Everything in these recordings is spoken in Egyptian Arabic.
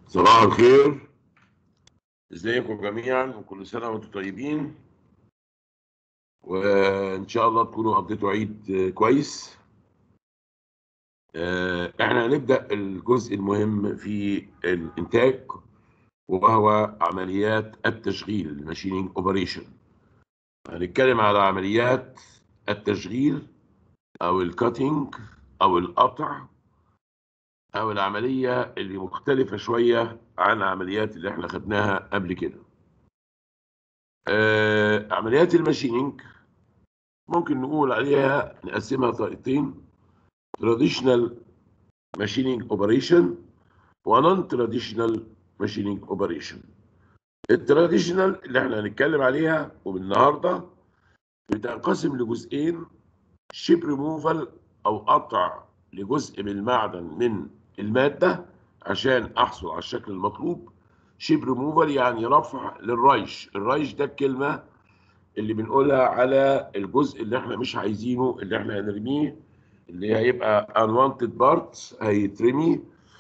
صباح الخير ازيكم جميعا وكل سنه وانتم طيبين وان شاء الله تكونوا قضيتوا عيد كويس آه، احنا هنبدا الجزء المهم في الانتاج وهو عمليات التشغيل الماشينينج اوبريشن هنتكلم على عمليات التشغيل او الكاتنج او القطع او العمليه اللي مختلفه شويه عن العمليات اللي احنا خدناها قبل كده آه، عمليات الماشينينج ممكن نقول عليها نقسمها طريقتين تراديشنال ماشينينج اوبريشن ونون تراديشنال ماشينينج اوبريشن التراديشنال اللي احنا هنتكلم عليها وبالنهارده بتنقسم لجزئين شيب ريموفال او قطع لجزء من المعدن من الماده عشان احصل على الشكل المطلوب شيب ريموفال يعني رفع للريش الريش ده الكلمه اللي بنقولها على الجزء اللي احنا مش عايزينه اللي احنا هنرميه اللي هيبقى unwanted parts هيترمي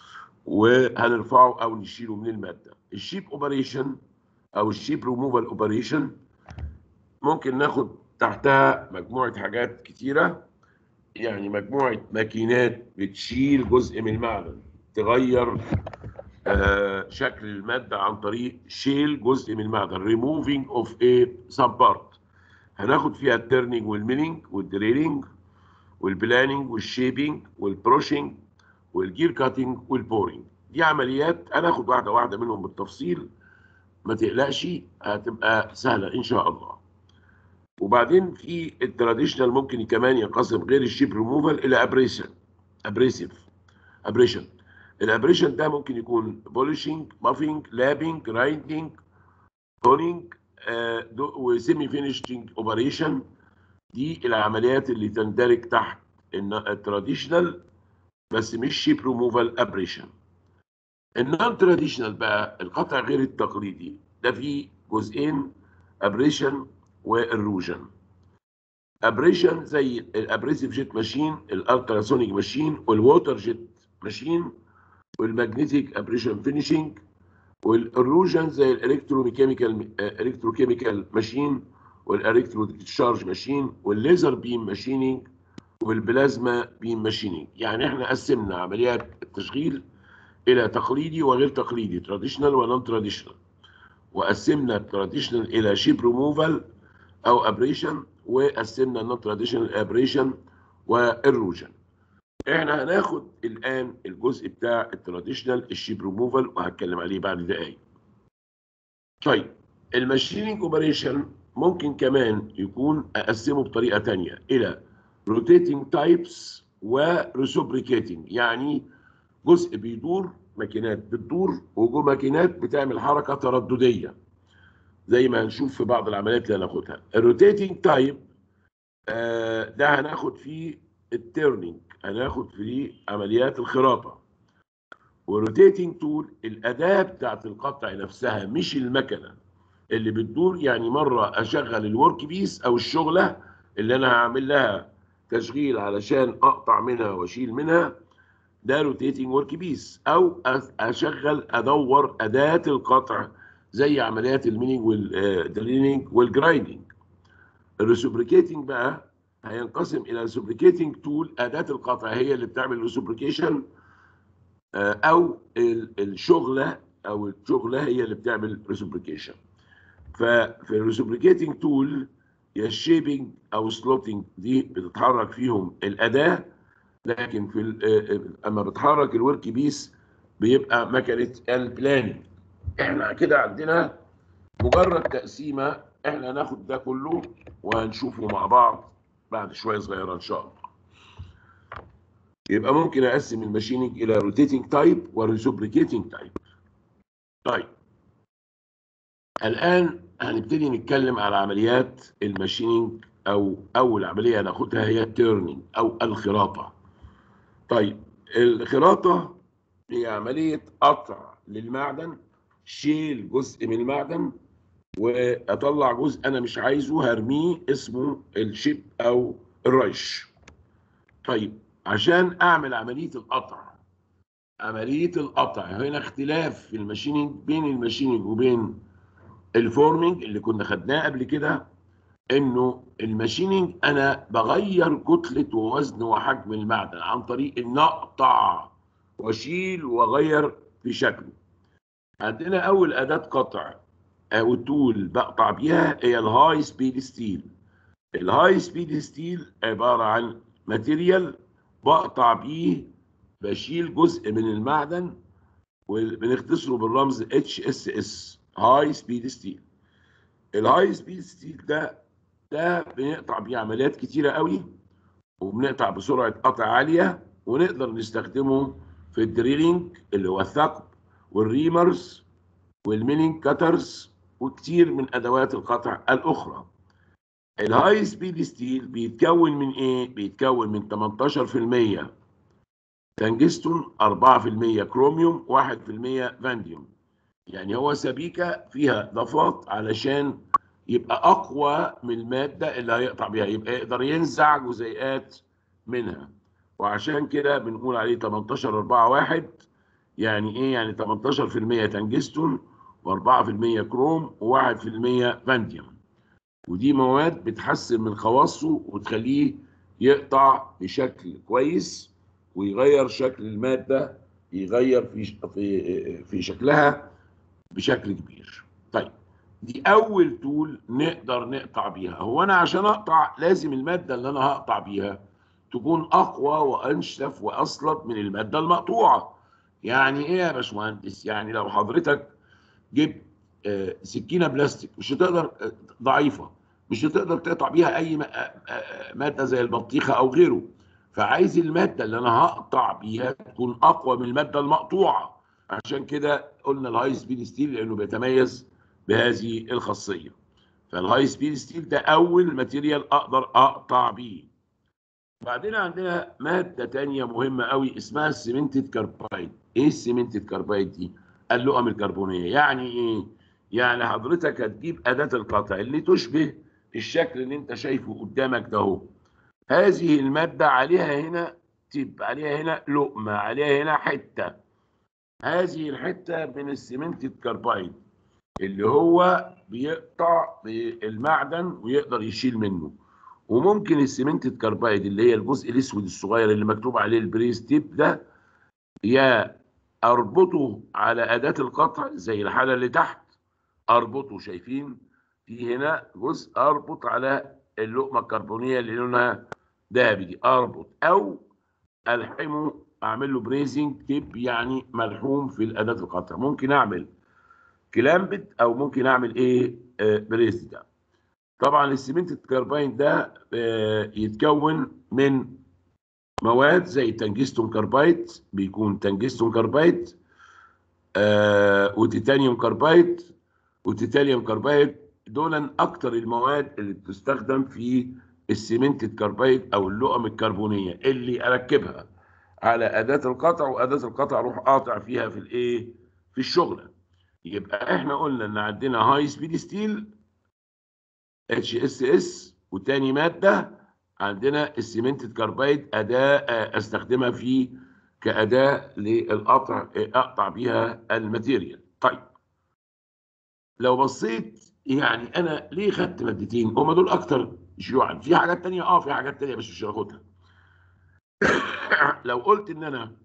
وهنرفعه او نشيله من الماده الشيب اوبريشن او الشيب ريموفال اوبريشن ممكن ناخد تحتها مجموعه حاجات كتيره يعني مجموعه ماكينات بتشيل جزء من المعدن تغير آه شكل الماده عن طريق شيل جزء من المعدن removing of a sub part هناخد فيها الترنينج والميلينج والدريلينج والبلاننج والشيبينج والبروشنج والجير كاتنج والبورنج دي عمليات هناخد واحده واحده منهم بالتفصيل ما تقلقش هتبقى سهله ان شاء الله وبعدين في التراديشنال ممكن كمان ينقسم غير الشيب ريموفال الى ابريشن ابريسيف ابريشن الابريشن ده ممكن يكون بولشنج مافينج لابينج جرايندنج تونينج وسيمي فينيشنج اوبريشن دي العمليات اللي تندرج تحت التراديشنال بس مش شيب ريموفال ابريشن النون تراديشنال بقى القطع غير التقليدي ده فيه جزئين ابريشن والروجن ابريشن زي الابريسيف جيت ماشين الالتراسونيك ماشين والووتر جيت ماشين والماجنتيك ابريشن فينيشنج والروجن زي الالكتروميكانيكال الكتروكيميكال ماشين والالكترو ديشارج ماشين والليزر بيم ماشينينج والبلازما بيم ماشينينج يعني احنا قسمنا عمليات التشغيل الى تقليدي وغير تقليدي تراديشنال ونون تراديشنال وقسمنا التراديشنال الى شيب ريموفال او ابريشن وقسمنا النون تراديشنال ابريشن والروجن احنا هناخد الان الجزء بتاع التراديشنال الشيب ريموفال وهتكلم عليه بعد دقايق طيب الماشينينج اوبريشن ممكن كمان يكون اقسمه بطريقه ثانيه الى روتيتنج تايبس وريسوبريكيتنج يعني جزء بيدور ماكينات بتدور وجوه ماكينات بتعمل حركه تردديه زي ما هنشوف في بعض العمليات اللي هناخدها الروتيتنج تايب آه ده هناخد فيه التيرنينج هناخد فيه عمليات الخراطه والروتيتنج تول الاداه بتاعت القطع نفسها مش المكنه اللي بتدور يعني مره اشغل الورك بيس او الشغله اللي انا هعمل لها تشغيل علشان اقطع منها واشيل منها ده روتيتنج ورك بيس او اشغل ادور اداه القطع زي عمليات المينينج والدريننج والجرايندنج الريسوبريكيتنج بقى هينقسم الى ريسوبريكيتنج تول اداه القطع هي اللي بتعمل ريسوبريكيشن او الشغله او الشغله هي اللي بتعمل ريسوبريكيشن ففي الريسوبريكيتنج تول يا الشيبنج او سلوتنج دي بتتحرك فيهم الاداه لكن في اما بتحرك الورك بيس بيبقى مكنه البلاننج احنا كده عندنا مجرد تقسيمه احنا هناخد ده كله وهنشوفه مع بعض بعد شويه صغيره ان شاء الله يبقى ممكن اقسم الماشيننج الى روتيتنج تايب وريسوبريكيتنج تايب طيب الان هنبتدي نتكلم على عمليات الماشيننج او اول عمليه هناخدها هي التيرنينج او الخراطه طيب الخراطه هي عمليه قطع للمعدن شيل جزء من المعدن واطلع جزء انا مش عايزه هرميه اسمه الشيب او الريش طيب عشان اعمل عمليه القطع عمليه القطع هنا اختلاف في الماشينينج بين الماشينينج وبين الفورمينج اللي كنا خدناه قبل كده انه الماشينينج انا بغير كتله ووزن وحجم المعدن عن طريق ان اقطع واشيل واغير في شكله عندنا اول اداه قطع او تول بقطع بيها هي الهاي سبيد ستيل الهاي سبيد ستيل عباره عن ماتيريال بقطع بيه بشيل جزء من المعدن وبنختصره بالرمز اتش اس اس هاي سبيد ستيل الهاي سبيد ستيل ده ده بنقطع بيه عمليات كتيره قوي وبنقطع بسرعه قطع عاليه ونقدر نستخدمه في الدريلينج اللي هو الثقب والريمرز والميلينج كاترز وكتير من ادوات القطع الاخرى الهاي سبيد ستيل بيتكون من ايه بيتكون من 18% تنجستون 4% كروميوم 1% فانديوم يعني هو سبيكه فيها ضفات علشان يبقى اقوى من الماده اللي هيقطع بيها يبقى يقدر ينزع جزيئات منها وعشان كده بنقول عليه 18 4 1 يعني ايه يعني 18% تنجستون و4% كروم و1% فانديوم ودي مواد بتحسن من خواصه وتخليه يقطع بشكل كويس ويغير شكل الماده يغير في في في شكلها بشكل كبير. طيب دي اول تول نقدر نقطع بيها هو انا عشان اقطع لازم الماده اللي انا هقطع بيها تكون اقوى وانشف واصلب من الماده المقطوعه. يعني ايه يا باشمهندس؟ يعني لو حضرتك جبت آه، سكينه بلاستيك مش هتقدر آه، ضعيفه مش هتقدر تقطع بيها اي م- آه، آه، ماده زي البطيخه او غيره فعايز الماده اللي انا هقطع بيها تكون اقوى من الماده المقطوعه عشان كده قلنا الهاي سبيد ستيل لانه بيتميز بهذه الخاصيه فالهاي سبيد ستيل ده اول ماتيريال اقدر اقطع بيه بعدين عندنا ماده تانية مهمه قوي اسمها السيمنتد كاربايد ايه السيمنتد كاربايد دي اللؤم الكربونيه يعني ايه يعني حضرتك هتجيب اداه القطع اللي تشبه الشكل اللي انت شايفه قدامك ده اهو هذه الماده عليها هنا تب عليها هنا لقمه عليها هنا حته هذه الحته من السيمنتد كاربايد اللي هو بيقطع بالمعدن ويقدر يشيل منه وممكن السيمنتد كاربايد اللي هي الجزء الاسود الصغير اللي مكتوب عليه البريس تيب ده يا اربطه على اداه القطع زي الحاله اللي تحت اربطه شايفين في هنا جزء اربط على اللقمه الكربونيه اللي لونها ذهبي دي اربط او الحمه اعمل له بريزنج تيب يعني ملحوم في الاداه القطع ممكن اعمل كلامبد او ممكن اعمل ايه آه بريز ده طبعا السيمنت الكرباين ده آه يتكون من مواد زي تنجستون كاربايد بيكون تنجستون كاربايد آه وتيتانيوم كاربايد وتيتانيوم كاربايد دول اكتر المواد اللي بتستخدم في السيمنتد كاربايد او اللؤم الكربونيه اللي اركبها على اداه القطع واداه القطع اروح قاطع فيها في الايه في الشغله يبقى احنا قلنا ان عندنا هاي سبيد ستيل اتش اس اس وتاني ماده عندنا السيمنتد كاربايد اداه آه، استخدمها في كاداه للقطع آه، اقطع بيها الماتيريال طيب لو بصيت يعني انا ليه خدت مادتين هم دول اكتر شيوعا في حاجات تانية اه في حاجات تانية بس مش هاخدها لو قلت ان انا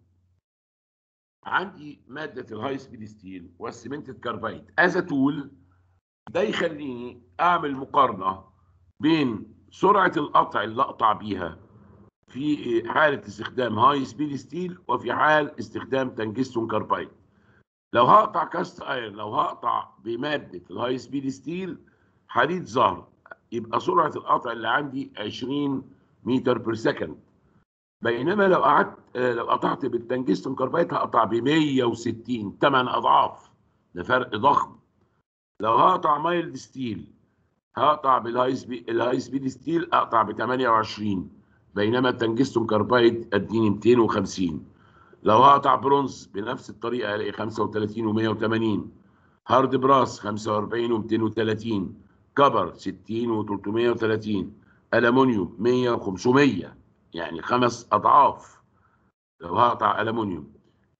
عندي ماده الهاي سبيد ستيل والسيمنتد كاربايد از تول ده يخليني اعمل مقارنه بين سرعه القطع اللي اقطع بيها في حاله استخدام هاي سبيد ستيل وفي حال استخدام تنجستون كاربايد لو هقطع كاست ايرن لو هقطع بماده الهاي سبيد ستيل حديد زهر يبقى سرعه القطع اللي عندي 20 متر بير سكند بينما لو قعدت آه، لو قطعت بالتنجستون كاربايد هقطع ب 160 8 اضعاف ده فرق ضخم لو هقطع مايلد ستيل هقطع بالهاي سبيد الهاي سبيد ستيل اقطع ب 28 بينما التنجستون كاربايد اديني 250 لو هقطع برونز بنفس الطريقه الاقي 35 و180 هارد براس 45 و230 كبر 60 و330 الومنيوم 100 و500 يعني خمس اضعاف لو هقطع الومنيوم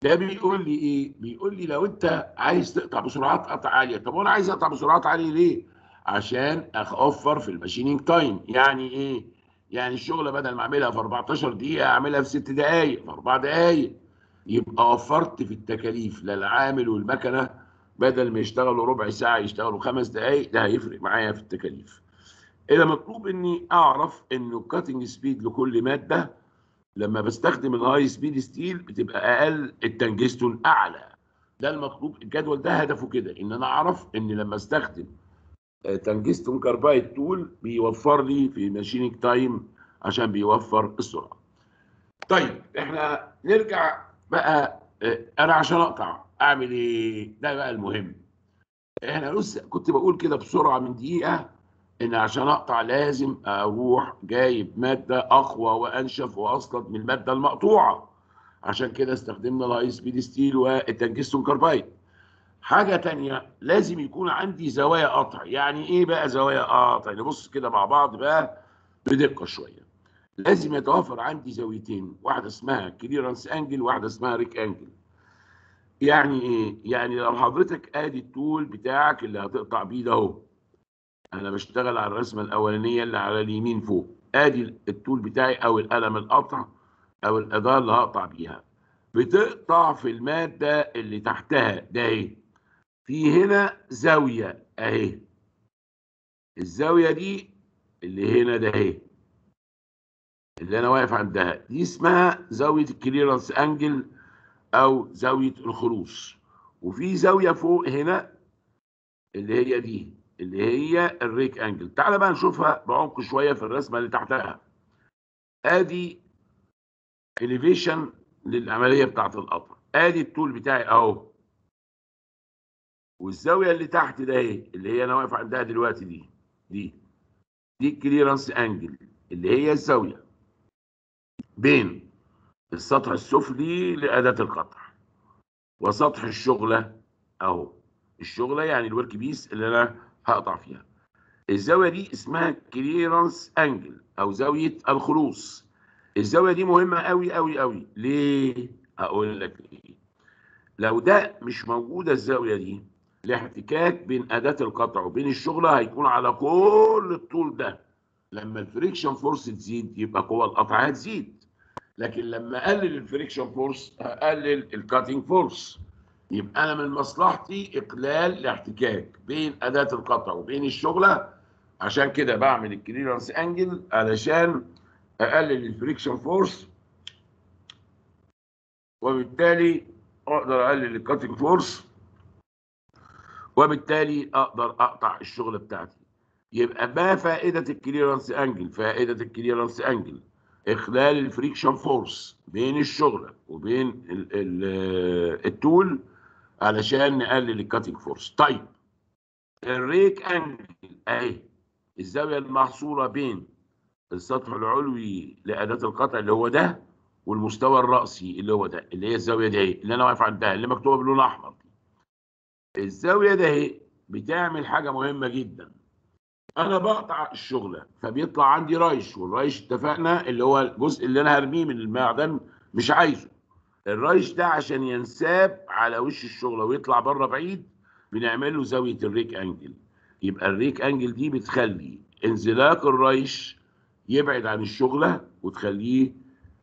ده بيقول لي ايه بيقول لي لو انت عايز تقطع بسرعات قطع عاليه طب وانا عايز اقطع بسرعات عاليه ليه عشان اوفر في الماشينينج تايم يعني ايه يعني الشغله بدل ما اعملها في 14 دقيقه اعملها في 6 دقائق في 4 دقائق يبقى وفرت في التكاليف للعامل والمكنه بدل ما يشتغلوا ربع ساعه يشتغلوا خمس دقائق ده هيفرق معايا في التكاليف اذا مطلوب اني اعرف انه الكاتنج سبيد لكل ماده لما بستخدم الهاي سبيد ستيل بتبقى اقل التنجستون اعلى ده المطلوب الجدول ده هدفه كده ان انا اعرف ان لما استخدم تنجستون كاربايد تول بيوفر لي في ماشينينج تايم عشان بيوفر السرعه. طيب احنا نرجع بقى انا عشان اقطع اعمل ايه؟ ده بقى المهم. احنا لسه كنت بقول كده بسرعه من دقيقه ان عشان اقطع لازم اروح جايب ماده اقوى وانشف واصلب من الماده المقطوعه. عشان كده استخدمنا الهاي سبيد ستيل والتنجستون كاربايد. حاجة تانية لازم يكون عندي زوايا قطع يعني ايه بقى زوايا قطع نبص كده مع بعض بقى بدقة شوية لازم يتوفر عندي زاويتين واحدة اسمها كليرنس انجل واحدة اسمها ريك انجل يعني ايه يعني لو حضرتك ادي التول بتاعك اللي هتقطع بيه ده اهو انا بشتغل على الرسمة الاولانية اللي على اليمين فوق ادي التول بتاعي او القلم القطع او الاداة اللي هقطع بيها بتقطع في المادة اللي تحتها ده ايه في هنا زاوية اهي الزاوية دي اللي هنا ده اهي اللي انا واقف عندها دي اسمها زاوية الكليرنس انجل او زاوية الخروص وفي زاوية فوق هنا اللي هي دي اللي هي الريك انجل تعال بقى نشوفها بعمق شوية في الرسمة اللي تحتها ادي elevation للعملية بتاعت القطر ادي الطول بتاعي اهو والزاويه اللي تحت ده اهي اللي هي انا واقف عندها دلوقتي دي دي دي الكليرنس انجل اللي هي الزاويه بين السطح السفلي لاداه القطع وسطح الشغله اهو الشغله يعني الورك بيس اللي انا هقطع فيها الزاويه دي اسمها كليرنس انجل او زاويه الخلوص الزاويه دي مهمه قوي قوي قوي ليه اقول لك ليه لو ده مش موجوده الزاويه دي الاحتكاك بين اداه القطع وبين الشغله هيكون على كل الطول ده لما الفريكشن فورس تزيد يبقى قوه القطع هتزيد لكن لما اقلل الفريكشن فورس هقلل الكاتنج فورس يبقى انا من مصلحتي اقلال الاحتكاك بين اداه القطع وبين الشغله عشان كده بعمل الكليرنس انجل علشان اقلل الفريكشن فورس وبالتالي اقدر اقلل الكاتنج فورس وبالتالي اقدر اقطع الشغل بتاعتي يبقى ما فائده الكليرنس انجل فائده الكليرنس انجل اخلال الفريكشن فورس بين الشغله وبين ال ال التول علشان نقلل الكاتنج فورس طيب الريك انجل اهي الزاويه المحصوره بين السطح العلوي لاداه القطع اللي هو ده والمستوى الراسي اللي هو ده اللي هي الزاويه دي اللي انا واقف عندها اللي مكتوبه باللون الاحمر الزاويه ده اهي بتعمل حاجه مهمه جدا انا بقطع الشغله فبيطلع عندي رايش والرايش اتفقنا اللي هو الجزء اللي انا هرميه من المعدن مش عايزه الرايش ده عشان ينساب على وش الشغله ويطلع بره بعيد بنعمل له زاويه الريك انجل يبقى الريك انجل دي بتخلي انزلاق الرايش يبعد عن الشغله وتخليه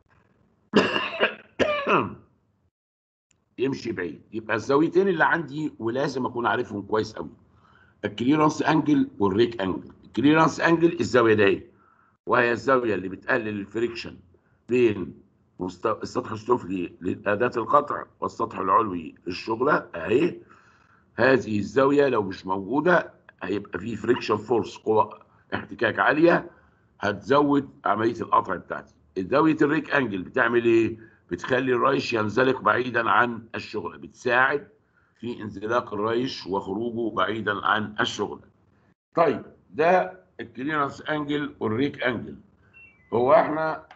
يمشي بعيد يبقى الزاويتين اللي عندي ولازم اكون عارفهم كويس قوي الكليرنس انجل والريك انجل الكليرنس انجل الزاويه دي وهي الزاويه اللي بتقلل الفريكشن بين السطح السفلي لاداه القطع والسطح العلوي للشغله اهي هذه الزاويه لو مش موجوده هيبقى في فريكشن فورس قوه احتكاك عاليه هتزود عمليه القطع بتاعتي زاويه الريك انجل بتعمل ايه بتخلي الريش ينزلق بعيدا عن الشغل بتساعد في انزلاق الريش وخروجه بعيدا عن الشغل طيب ده الكليرنس انجل والريك انجل هو احنا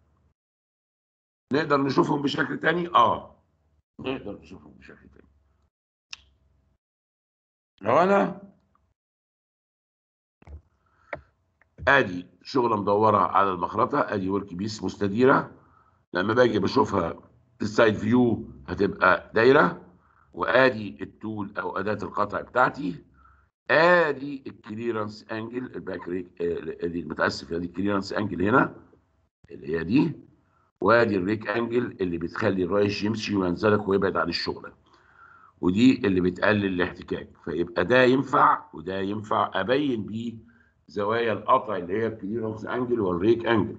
نقدر نشوفهم بشكل تاني اه نقدر نشوفهم بشكل تاني لو انا ادي شغله مدوره على المخرطه ادي ورك بيس مستديره لما باجي بشوفها في السايد فيو هتبقى دايره وادي التول او اداه القطع بتاعتي ادي الكليرنس انجل الباك ريك ادي متاسف ادي الكليرنس انجل هنا اللي هي دي وادي الريك انجل اللي بتخلي الرايش يمشي وينزلق ويبعد عن الشغله ودي اللي بتقلل الاحتكاك فيبقى ده ينفع وده ينفع ابين بيه زوايا القطع اللي هي الكليرنس انجل والريك انجل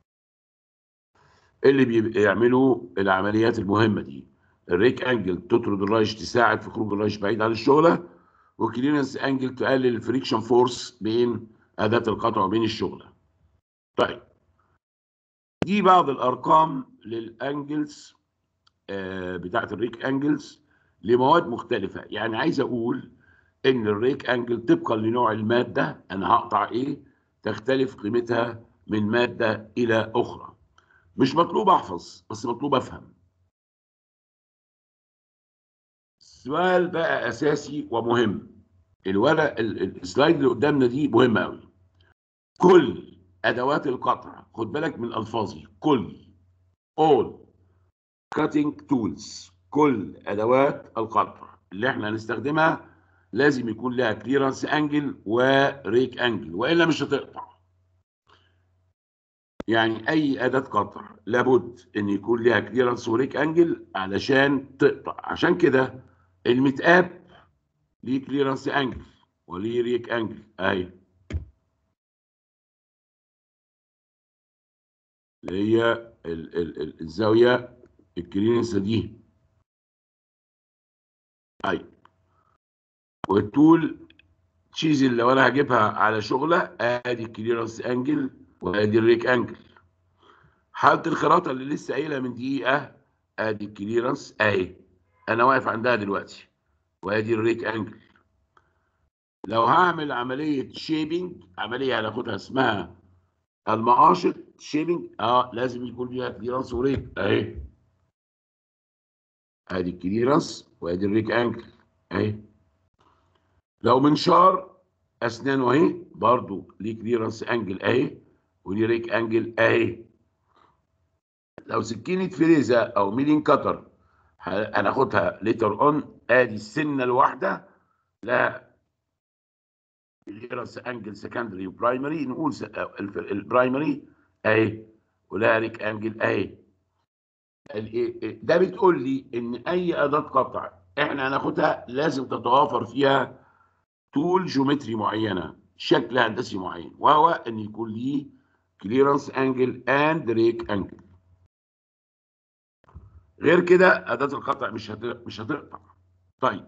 اللي بيعملوا العمليات المهمه دي الريك انجل تطرد الرايش تساعد في خروج الرايش بعيد عن الشغله وكليرنس انجل تقلل الفريكشن فورس بين اداه القطع وبين الشغله طيب دي بعض الارقام للانجلز آه بتاعت الريك انجلز لمواد مختلفه يعني عايز اقول ان الريك انجل طبقا لنوع الماده انا هقطع ايه تختلف قيمتها من ماده الى اخرى مش مطلوب احفظ بس مطلوب افهم سؤال بقى اساسي ومهم الورق السلايد اللي قدامنا دي مهمه قوي كل ادوات القطع خد بالك من الفاظي كل all cutting tools كل ادوات القطع اللي احنا هنستخدمها لازم يكون لها كليرنس انجل وريك انجل والا مش هتقطع يعني اي اداه قطع لابد ان يكون لها كليرنس وريك انجل علشان تقطع عشان كده المتقاب ليه كليرنس انجل وليه ريك انجل اهي اللي هي ال ال ال الزاويه الكليرنس دي اي والتول تشيز اللي لو انا هجيبها على شغله ادي الكليرنس انجل وادي الريك انجل حاله الخراطه اللي لسه قايلها من دقيقه ادي الكليرنس اهي انا واقف عندها دلوقتي وادي الريك انجل لو هعمل عمليه شيبنج عمليه هناخدها اسمها المقاشط شيبنج اه لازم يكون فيها كليرنس وريك اهي ادي الكليرنس وادي الريك انجل اهي لو منشار اسنانه اهي برضو ليه كليرنس انجل اهي وليه ريك انجل اهي لو سكينه فريزه او ميلين كتر هناخدها ليتر اون ادي السنه الواحده لها كليرنس انجل سكندري وبرايمري نقول البرايمري اهي ولها ريك انجل اهي ده بتقول لي ان اي اداه قطع احنا هناخدها لازم تتوافر فيها طول جيومتري معينه شكل هندسي معين وهو ان يكون ليه كليرنس انجل اند ريك انجل غير كده اداه القطع مش مش هتقطع طيب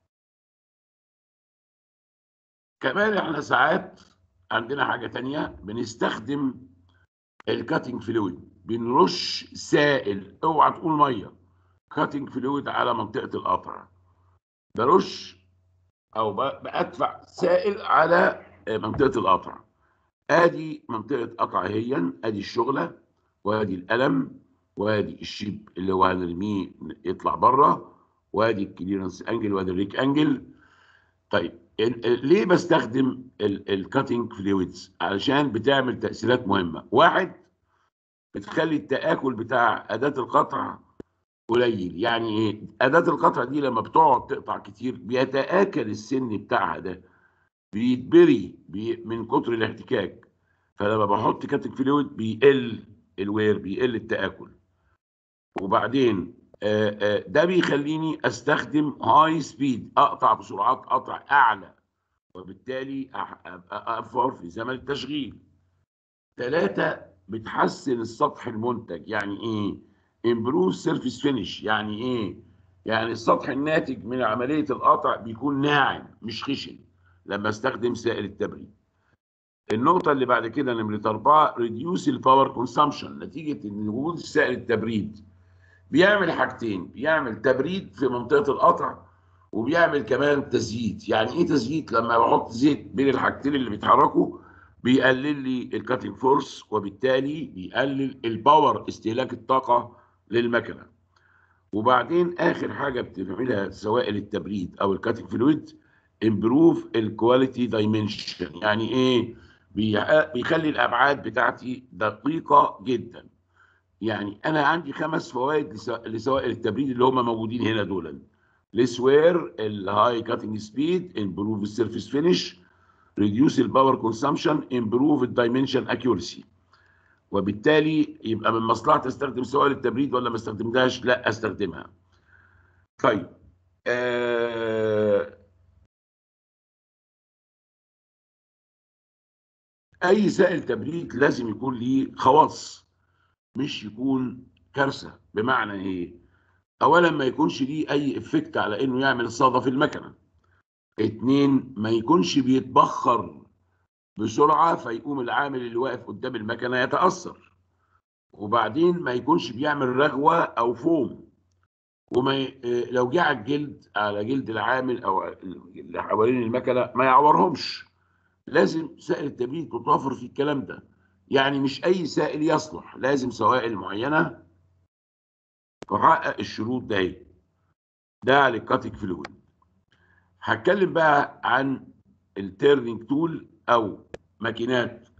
كمان احنا ساعات عندنا حاجه تانية بنستخدم الكاتنج فلويد بنرش سائل اوعى تقول ميه كاتنج فلويد على منطقه القطع برش او بدفع سائل على منطقه القطع ادي منطقه قطع هي ادي الشغله وادي القلم وادي الشيب اللي هو هنرميه يطلع بره وادي الكليرنس انجل وادي الريك انجل طيب ليه بستخدم الكاتنج فلويدز علشان بتعمل تاثيرات مهمه واحد بتخلي التاكل بتاع اداه القطع قليل يعني ايه اداه القطع دي لما بتقعد تقطع كتير بيتاكل السن بتاعها ده بيتبري بي من كتر الاحتكاك فلما بحط كاتنج فلويد بيقل الوير بيقل التاكل وبعدين آآ آآ ده بيخليني استخدم هاي سبيد اقطع بسرعات قطع اعلى وبالتالي اوفر في زمن التشغيل ثلاثة بتحسن السطح المنتج يعني ايه امبروف سيرفيس فينش يعني ايه يعني السطح الناتج من عملية القطع بيكون ناعم مش خشن لما استخدم سائل التبريد النقطة اللي بعد كده نمرة أربعة ريديوس الباور كونسامشن نتيجة إن وجود سائل التبريد بيعمل حاجتين بيعمل تبريد في منطقة القطع وبيعمل كمان تزييت يعني ايه تزييت لما بحط زيت بين الحاجتين اللي بيتحركوا بيقلل لي الكاتنج فورس وبالتالي بيقلل الباور استهلاك الطاقة للمكنة وبعدين آخر حاجة بتعملها سوائل التبريد أو الكاتنج فلويد امبروف الكواليتي دايمنشن يعني ايه بيخلي الابعاد بتاعتي دقيقه جدا يعني انا عندي خمس فوائد لسوائل التبريد اللي هم موجودين هنا دول السوير الهاي كاتنج سبيد امبروف السيرفيس فينش ريديوس الباور كونسامشن امبروف الدايمنشن اكيورسي وبالتالي يبقى من مصلحتي استخدم سوائل التبريد ولا ما استخدمهاش لا استخدمها طيب آه اي سائل تبريد لازم يكون ليه خواص مش يكون كارثه بمعنى ايه اولا ما يكونش ليه اي افكت على انه يعمل صدى في المكنه اتنين ما يكونش بيتبخر بسرعه فيقوم العامل اللي واقف قدام المكنه يتاثر وبعدين ما يكونش بيعمل رغوه او فوم وما ي... لو جه على الجلد على جلد العامل او اللي حوالين المكنه ما يعورهمش لازم سائل التبريد تتوفر في الكلام ده يعني مش اي سائل يصلح لازم سوائل معينه تحقق الشروط ده ده على الكاتيك فلويد هتكلم بقى عن التيرنينج تول او ماكينات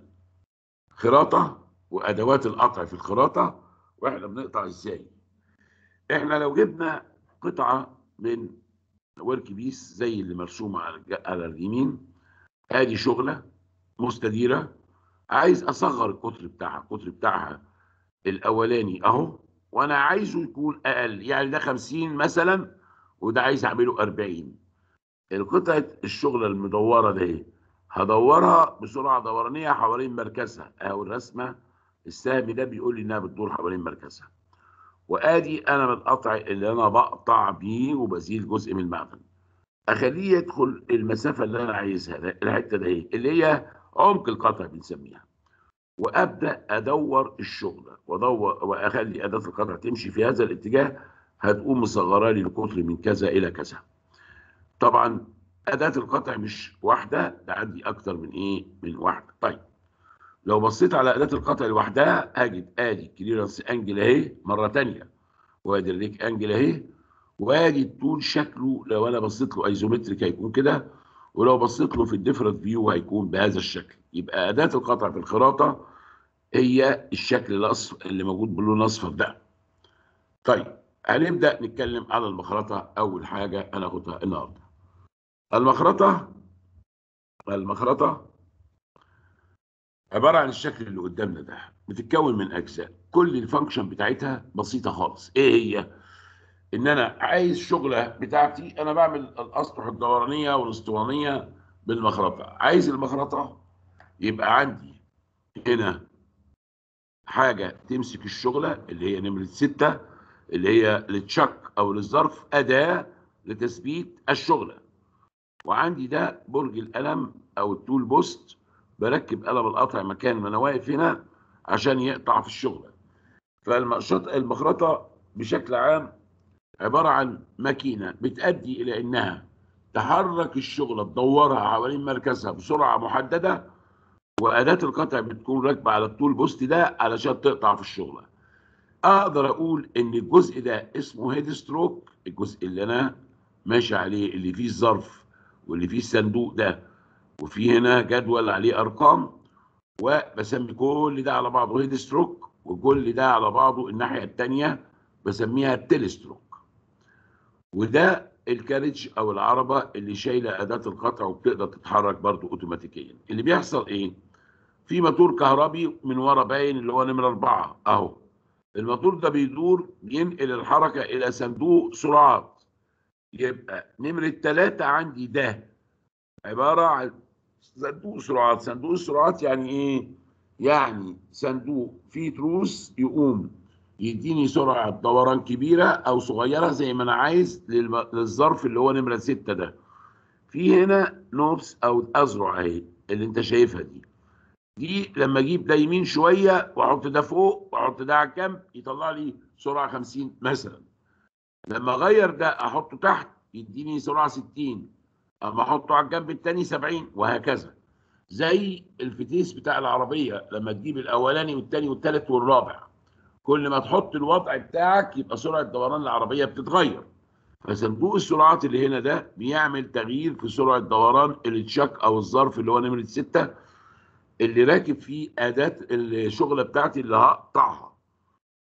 الخراطه وادوات القطع في الخراطه واحنا بنقطع ازاي احنا لو جبنا قطعه من ورك بيس زي اللي مرسومه على اليمين ادي شغله مستديره عايز اصغر القطر بتاعها القطر بتاعها الاولاني اهو وانا عايزه يكون اقل يعني ده 50 مثلا وده عايز اعمله 40 القطعه الشغله المدوره ده هدورها بسرعه دورانيه حوالين مركزها اهو الرسمه السهم ده بيقول لي انها بتدور حوالين مركزها وادي انا القطع اللي انا بقطع بيه وبزيل جزء من المعدن اخليه يدخل المسافه اللي انا عايزها الحته ده اللي هي عمق القطع بنسميها وابدا ادور الشغله وادور واخلي اداه القطع تمشي في هذا الاتجاه هتقوم مصغره لي القطر من كذا الى كذا طبعا اداه القطع مش واحده ده عندي اكتر من ايه من واحده طيب لو بصيت على اداه القطع لوحدها هجد ادي كليرنس انجل اهي مره ثانيه وادي الريك انجل اهي وادي الطول شكله لو انا بصيت له ايزومتريك هيكون كده ولو بصيت له في الديفرنت فيو هيكون بهذا الشكل يبقى اداه القطع في الخراطه هي الشكل الاصفر اللي موجود باللون الاصفر ده طيب هنبدا نتكلم على المخرطه اول حاجه هناخدها النهارده المخرطه المخرطه عباره عن الشكل اللي قدامنا ده بتتكون من اجزاء كل الفانكشن بتاعتها بسيطه خالص ايه هي ان انا عايز شغله بتاعتي انا بعمل الاسطح الدورانيه والاسطوانيه بالمخرطه عايز المخرطه يبقى عندي هنا حاجه تمسك الشغله اللي هي نمره ستة اللي هي للتشك او للظرف اداه لتثبيت الشغله وعندي ده برج القلم او التول بوست بركب قلم القطع مكان ما انا واقف هنا عشان يقطع في الشغله فالمقشط المخرطه بشكل عام عباره عن ماكينه بتؤدي الى انها تحرك الشغله تدورها حوالين مركزها بسرعه محدده واداه القطع بتكون راكبه على الطول بوست ده علشان تقطع في الشغله اقدر اقول ان الجزء ده اسمه هيد ستروك الجزء اللي انا ماشي عليه اللي فيه الظرف واللي فيه الصندوق ده وفي هنا جدول عليه ارقام وبسمي كل ده على بعضه هيد ستروك وكل ده على بعضه الناحيه الثانيه بسميها التلستروك وده الكارج او العربه اللي شايله اداه القطع وبتقدر تتحرك برضو اوتوماتيكيا اللي بيحصل ايه في موتور كهربي من ورا باين اللي هو نمره أربعة اهو الموتور ده بيدور ينقل الحركه الى صندوق سرعات يبقى نمره ثلاثة عندي ده عباره عن صندوق سرعات صندوق السرعات يعني ايه يعني صندوق فيه تروس يقوم يديني سرعه دوران كبيره او صغيره زي ما انا عايز للظرف اللي هو نمره ستة ده في هنا نوبس او اذرع اهي اللي انت شايفها دي دي لما اجيب ده يمين شويه واحط ده فوق واحط ده على الجنب يطلع لي سرعه 50 مثلا لما اغير ده احطه تحت يديني سرعه 60 اما احطه على الجنب الثاني 70 وهكذا زي الفتيس بتاع العربيه لما تجيب الاولاني والثاني والثالث والرابع كل ما تحط الوضع بتاعك يبقى سرعه دوران العربيه بتتغير فصندوق السرعات اللي هنا ده بيعمل تغيير في سرعه دوران التشاك او الظرف اللي هو نمره 6 اللي راكب فيه اداه الشغله بتاعتي اللي هقطعها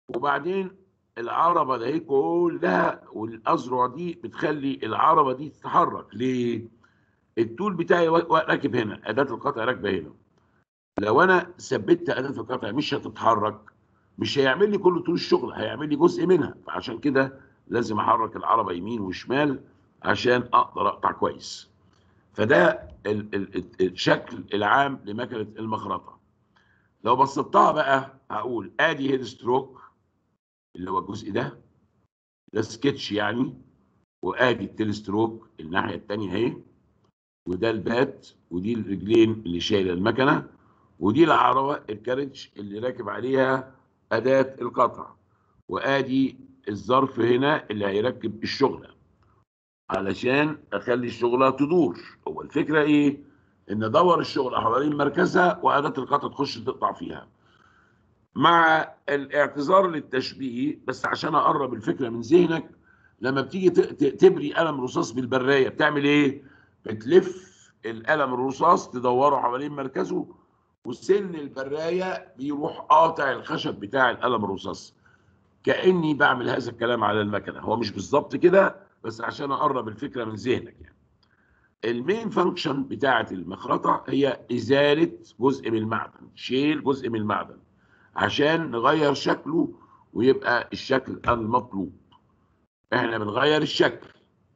وبعدين العربه ده هي كلها والاذرع دي بتخلي العربه دي تتحرك ليه؟ التول بتاعي وا- راكب هنا اداه القطع راكبه هنا لو انا ثبت اداه القطع مش هتتحرك مش هيعمل لي كل طول الشغل هيعمل لي جزء منها فعشان كده لازم احرك العربه يمين وشمال عشان اقدر اقطع كويس فده ال ال ال- الشكل العام لمكنه المخرطه لو بسطتها بقى هقول ادي هيد ستروك اللي هو الجزء ده ده سكتش يعني وادي التيل ستروك الناحيه الثانيه اهي وده البات ودي الرجلين اللي شايله المكنه ودي العربه الكارج اللي راكب عليها اداه القطع وادي الظرف هنا اللي هيركب الشغله علشان اخلي الشغله تدور هو الفكره ايه ان ادور الشغله حوالين مركزها واداه القطع تخش تقطع فيها مع الاعتذار للتشبيه بس عشان اقرب الفكره من ذهنك لما بتيجي ت- ت- تبري قلم رصاص بالبرايه بتعمل ايه بتلف القلم الرصاص تدوره حوالين مركزه وسن البرايه بيروح قاطع الخشب بتاع القلم الرصاص كاني بعمل هذا الكلام على المكنه هو مش بالظبط كده بس عشان اقرب الفكره من ذهنك يعني المين فانكشن بتاعه المخرطه هي ازاله جزء من المعدن شيل جزء من المعدن عشان نغير شكله ويبقى الشكل المطلوب احنا بنغير الشكل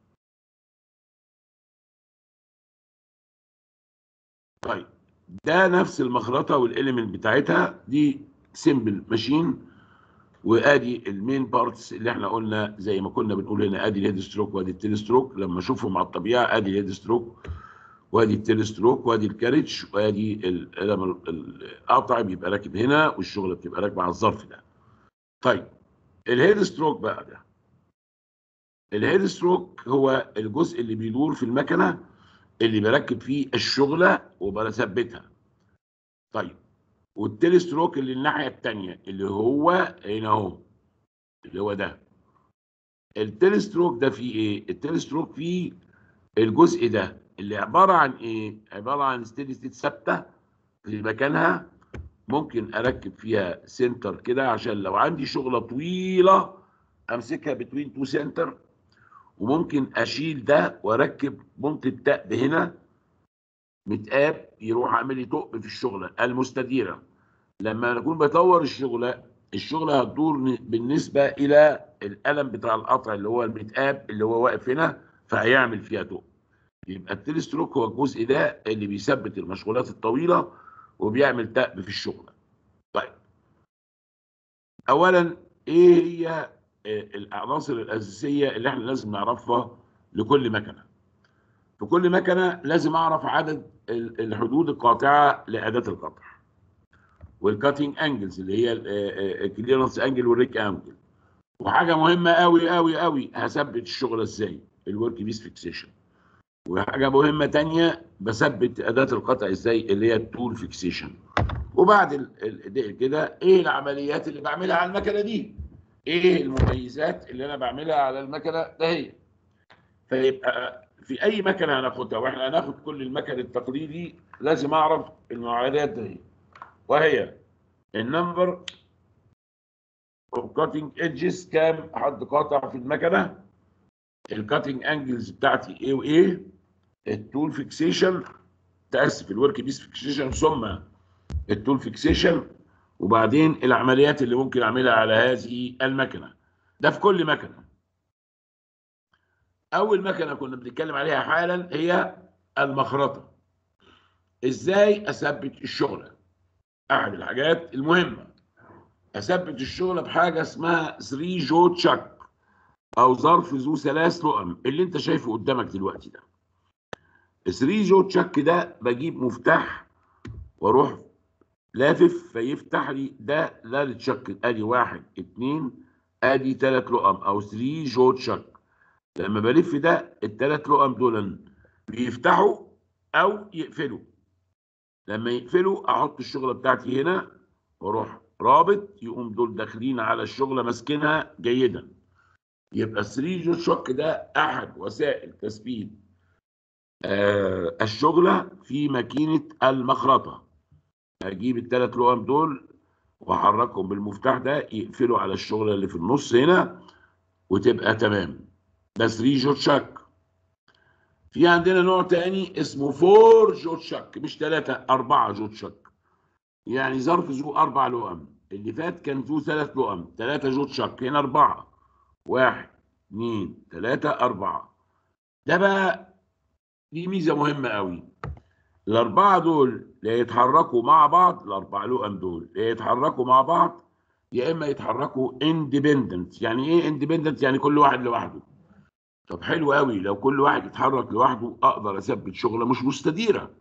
طيب ده نفس المخرطه والاليمنت بتاعتها دي سيمبل ماشين وادي المين بارتس اللي احنا قلنا زي ما كنا بنقول هنا ادي الهيد ستروك وادي التيل ستروك لما اشوفهم على الطبيعه ادي الهيد ستروك وادي التيل ستروك وادي الكاريج وادي القلم القطع بيبقى راكب هنا والشغله بتبقى راكبه على الظرف ده. طيب الهيد ستروك بقى ده الهيد ستروك هو الجزء اللي بيدور في المكنه اللي بركب فيه الشغله وبثبتها. طيب والتيل ستروك اللي الناحيه الثانيه اللي هو هنا اهو اللي هو ده. التيل ستروك ده فيه ايه؟ التيل ستروك فيه الجزء ده اللي عباره عن ايه؟ عباره عن ستيدي ستيت ثابته في مكانها ممكن اركب فيها سنتر كده عشان لو عندي شغله طويله امسكها بتوين تو سنتر وممكن اشيل ده واركب منطقه تقب هنا متقاب يروح عامل لي ثقب في الشغله المستديره لما اكون بطور الشغله الشغله هتدور بالنسبه الى القلم بتاع القطع اللي هو المتقاب اللي هو واقف هنا فهيعمل فيها ثقب يبقى التيل ستروك هو الجزء ده اللي بيثبت المشغولات الطويله وبيعمل تقب في الشغله. طيب اولا ايه هي العناصر الاساسيه اللي احنا لازم نعرفها لكل مكنه؟ في كل مكنه لازم اعرف عدد الحدود القاطعه لاداه القطع. والكاتنج انجلز اللي هي الكليرنس انجل والريك انجل. وحاجه مهمه قوي قوي قوي هثبت الشغله ازاي؟ الورك بيس فيكسيشن. وحاجه مهمه تانية بثبت اداه القطع ازاي اللي هي التول فيكسيشن وبعد كده ايه العمليات اللي بعملها على المكنه دي ايه المميزات اللي انا بعملها على المكنه ده هي فيبقى في اي مكنه هناخدها واحنا هناخد كل المكن التقليدي لازم اعرف المعادلات دي وهي النمبر اوف كاتنج ايدجز كام حد قاطع في المكنه الكاتنج انجلز بتاعتي ايه وايه التول فيكسيشن تاسف الورك بيس فيكسيشن ثم التول فيكسيشن وبعدين العمليات اللي ممكن اعملها على هذه المكنه ده في كل مكنه اول مكنه كنا بنتكلم عليها حالا هي المخرطه ازاي اثبت الشغله احد الحاجات المهمه اثبت الشغله بحاجه اسمها 3 جو تشاك او ظرف ذو ثلاث لقم اللي انت شايفه قدامك دلوقتي ده 3 جو تشاك ده بجيب مفتاح واروح لافف فيفتح لي ده ده التشك ادي واحد اتنين ادي تلات لقم او 3 جو تشاك لما بلف ده التلات لقم دول بيفتحوا او يقفلوا لما يقفلوا احط الشغله بتاعتي هنا واروح رابط يقوم دول داخلين على الشغله ماسكينها جيدا يبقى 3 جو شوك ده احد وسائل تثبيت آه الشغله في ماكينه المخرطه اجيب الثلاث لقم دول واحركهم بالمفتاح ده يقفلوا على الشغله اللي في النص هنا وتبقى تمام ده 3 جوت شك في عندنا نوع تاني اسمه 4 جوت شك مش ثلاثة أربعة جوت شك يعني ظرف ذو أربع لقم اللي فات كان ذو ثلاث لقم ثلاثة جوت شك هنا أربعة واحد اثنين ثلاثة أربعة ده بقى دي ميزة مهمة قوي الأربعة دول لا يتحركوا مع بعض الأربع لقم دول لا يتحركوا مع بعض يا إما يتحركوا اندبندنت يعني إيه اندبندنت يعني كل واحد لوحده طب حلو قوي لو كل واحد يتحرك لوحده أقدر أثبت شغلة مش مستديرة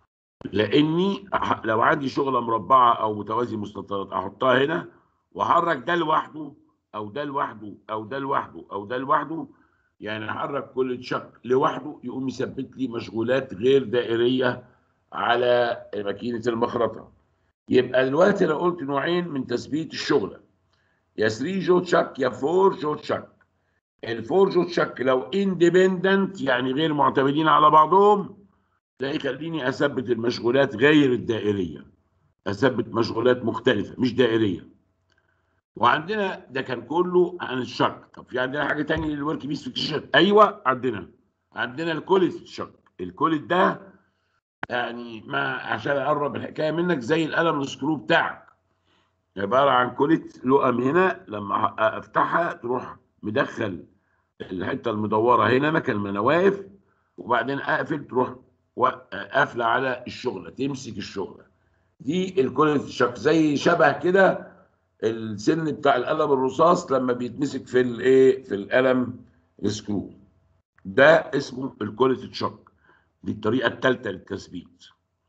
لأني أح- لو عندي شغلة مربعة أو متوازي مستطيلات أحطها هنا وأحرك ده لوحده أو ده لوحده أو ده لوحده أو ده لوحده يعني احرك كل تشك لوحده يقوم يثبت لي مشغولات غير دائريه على ماكينه المخرطه يبقى دلوقتي انا قلت نوعين من تثبيت الشغله يا 3 جو تشك يا 4 جو تشك الفور جو تشك لو اندبندنت يعني غير معتمدين على بعضهم ده يخليني اثبت المشغولات غير الدائريه اثبت مشغولات مختلفه مش دائريه وعندنا ده كان كله عن الشك طب في عندنا حاجه تانية للورك بيس فيكشن ايوه عندنا عندنا الكولت الشك الكولت ده يعني ما عشان اقرب الحكايه منك زي القلم السكرو بتاعك عباره عن كولت لقم هنا لما افتحها تروح مدخل الحته المدوره هنا مكان ما انا واقف وبعدين اقفل تروح و- قافله على الشغله تمسك الشغله دي الكولت الشك زي شبه كده السن بتاع القلم الرصاص لما بيتمسك في الايه في القلم السكرو ده اسمه الكوليت شوك دي الطريقه الثالثه للتثبيت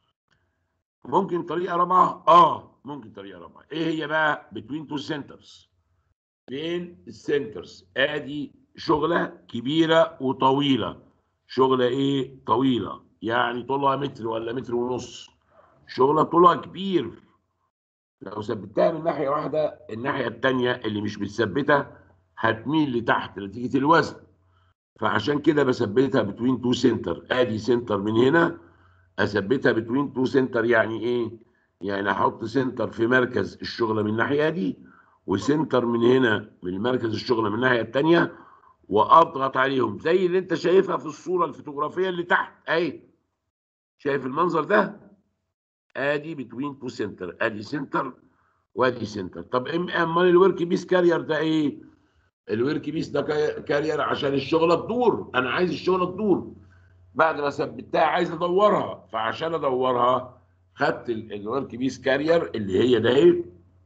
ممكن طريقه رابعه اه ممكن طريقه رابعه ايه هي بقى بتوين تو سنترز بين السنترز ادي شغله كبيره وطويله شغله ايه طويله يعني طولها متر ولا متر ونص شغله طولها كبير لو ثبتها من ناحيه واحده الناحيه الثانيه اللي مش متثبته هتميل لتحت نتيجه الوزن فعشان كده بثبتها بتوين تو سنتر ادي سنتر من هنا اثبتها بتوين تو سنتر يعني ايه يعني احط سنتر في مركز الشغله من الناحيه دي وسنتر من هنا من مركز الشغله من الناحيه الثانيه واضغط عليهم زي اللي انت شايفها في الصوره الفوتوغرافيه اللي تحت اهي شايف المنظر ده ادي بتوين تو سنتر ادي سنتر وادي سنتر طب إم- امال الورك بيس كارير ده ايه الورك بيس ده كا- كارير عشان الشغله تدور انا عايز الشغله تدور بعد ما ثبتها عايز ادورها فعشان ادورها خدت ال- الورك بيس كارير اللي هي ده اهي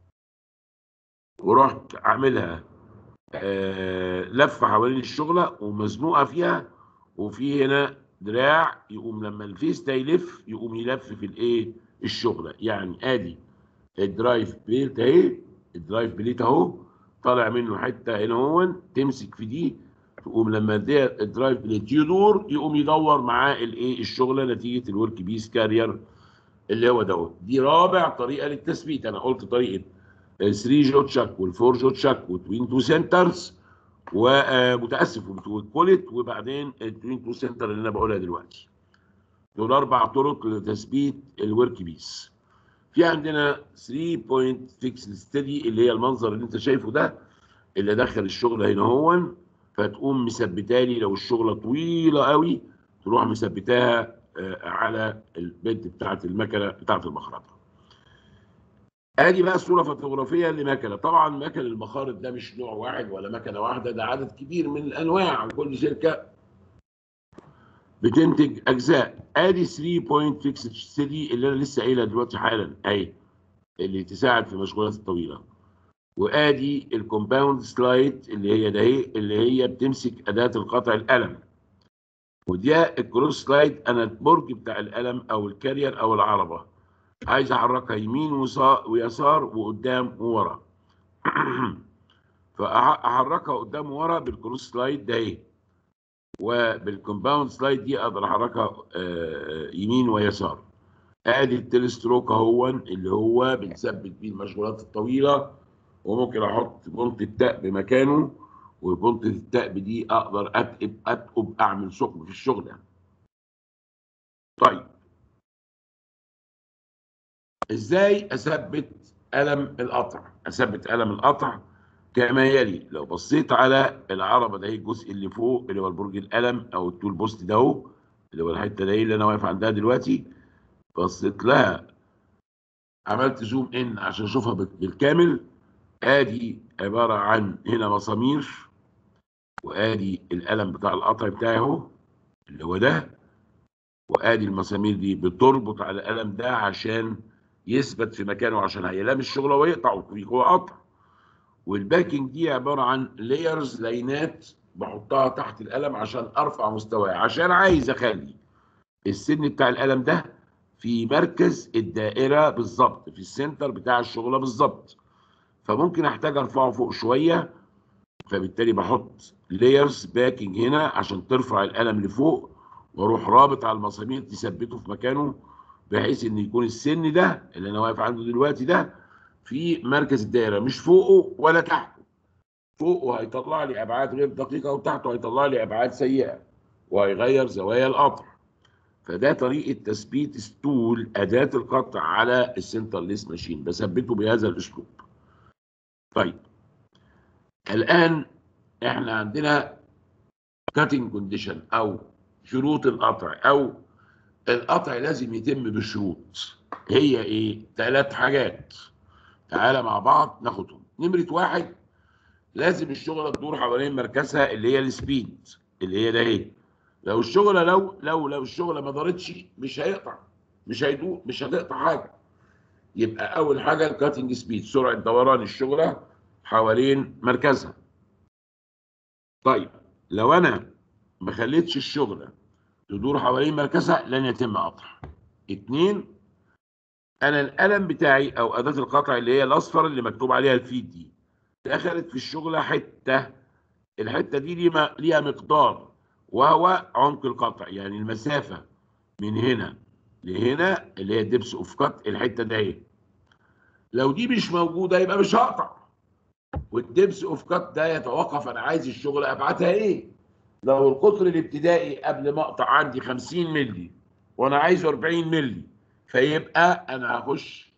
ورحت عاملها آه لفه حوالين الشغله ومزنوقه فيها وفي هنا دراع يقوم لما الفيس ده يلف يقوم يلف في الايه الشغله يعني ادي الدرايف بليت اهي الدرايف بليت اهو طالع منه حته هنا هو تمسك في دي تقوم لما دي الدرايف بليت يدور يقوم يدور معاه الايه الشغله نتيجه الورك بيس كارير اللي هو دوت دي رابع طريقه للتثبيت انا قلت طريقه 3 جو تشاك وال4 جو تشاك وتوين تو سنترز ومتاسف والكولت وبعدين التوين تو سنتر اللي انا بقولها دلوقتي دول اربع طرق لتثبيت الورك بيس في عندنا 3 بوينت فيكس ستدي اللي هي المنظر اللي انت شايفه ده اللي دخل الشغل هنا هون فتقوم مثبتالي لو الشغله طويله قوي تروح مثبتاها آه، على البيد بتاعت المكنه بتاعت المخرطه ادي بقى الصوره فوتوغرافيه لمكنه طبعا مكن المخارط ده مش نوع واحد ولا مكنه واحده ده عدد كبير من الانواع كل شركه بتنتج اجزاء ادي 3 بوينت فيكس ستدي اللي انا لسه قايلها دلوقتي حالا اهي اللي تساعد في المشغولات الطويله وادي الكومباوند سلايد اللي هي ده اهي اللي هي بتمسك اداه القطع القلم ودي الكروس سلايد انا البرج بتاع القلم او الكارير او العربه عايز احركها يمين وصا- ويسار وقدام وورا فاحركها قدام وورا بالكروس سلايد ده اهي وبالكومباوند سلايد دي اقدر احركها آه، يمين ويسار ادي التلستروك اهون اللي هو بنثبت بيه المشغولات الطويله وممكن احط بنط التاء بمكانه وبنطة التاء دي اقدر اتقب اتقب اعمل ثقب في الشغل يعني. طيب ازاي اثبت قلم القطع اثبت قلم القطع كما يلي لو بصيت على العربه ده الجزء اللي فوق اللي هو البرج القلم او التول بوست ده اهو اللي هو الحته دي اللي انا واقف عندها دلوقتي بصيت لها عملت زوم ان عشان اشوفها بالكامل ادي عباره عن هنا مسامير وادي القلم بتاع القطع بتاعي اهو اللي هو ده وادي المسامير دي بتربط على القلم ده عشان يثبت في مكانه عشان هيلام الشغل ويقطع وهو قطع والباكينج دي عباره عن لايرز لاينات بحطها تحت القلم عشان ارفع مستواه عشان عايز اخلي السن بتاع القلم ده في مركز الدائره بالظبط في السنتر بتاع الشغله بالظبط فممكن احتاج ارفعه فوق شويه فبالتالي بحط لايرز باكينج هنا عشان ترفع القلم لفوق واروح رابط على المسامير تثبته في مكانه بحيث ان يكون السن ده اللي انا واقف عنده دلوقتي ده في مركز الدائره مش فوقه ولا تحته فوقه هيطلع لي ابعاد غير دقيقه وتحته هيطلع لي ابعاد سيئه وهيغير زوايا القطع فده طريقه تثبيت ستول اداه القطع على السنترليس ماشين بثبته بهذا الاسلوب طيب الان احنا عندنا كاتنج كونديشن او شروط القطع او القطع لازم يتم بشروط هي ايه ثلاث حاجات تعالى مع بعض ناخدهم نمره واحد لازم الشغله تدور حوالين مركزها اللي هي السبيد اللي هي ده ايه لو الشغله لو لو لو الشغله ما دارتش مش هيقطع مش هيدور مش هتقطع حاجه يبقى اول حاجه الكاتنج سبيد سرعه دوران الشغله حوالين مركزها طيب لو انا ما خليتش الشغله تدور حوالين مركزها لن يتم قطع اتنين انا القلم بتاعي او اداه القطع اللي هي الاصفر اللي مكتوب عليها الفيد دي دخلت في الشغله حته الحته دي ليها مقدار وهو عمق القطع يعني المسافه من هنا لهنا اللي هي الدبس اوف كات الحته دي لو دي مش موجوده يبقى مش هقطع والدبس اوف كات ده يتوقف انا عايز الشغل ابعادها ايه لو القطر الابتدائي قبل ما اقطع عندي 50 مللي وانا عايزه 40 مللي فيبقى انا هخش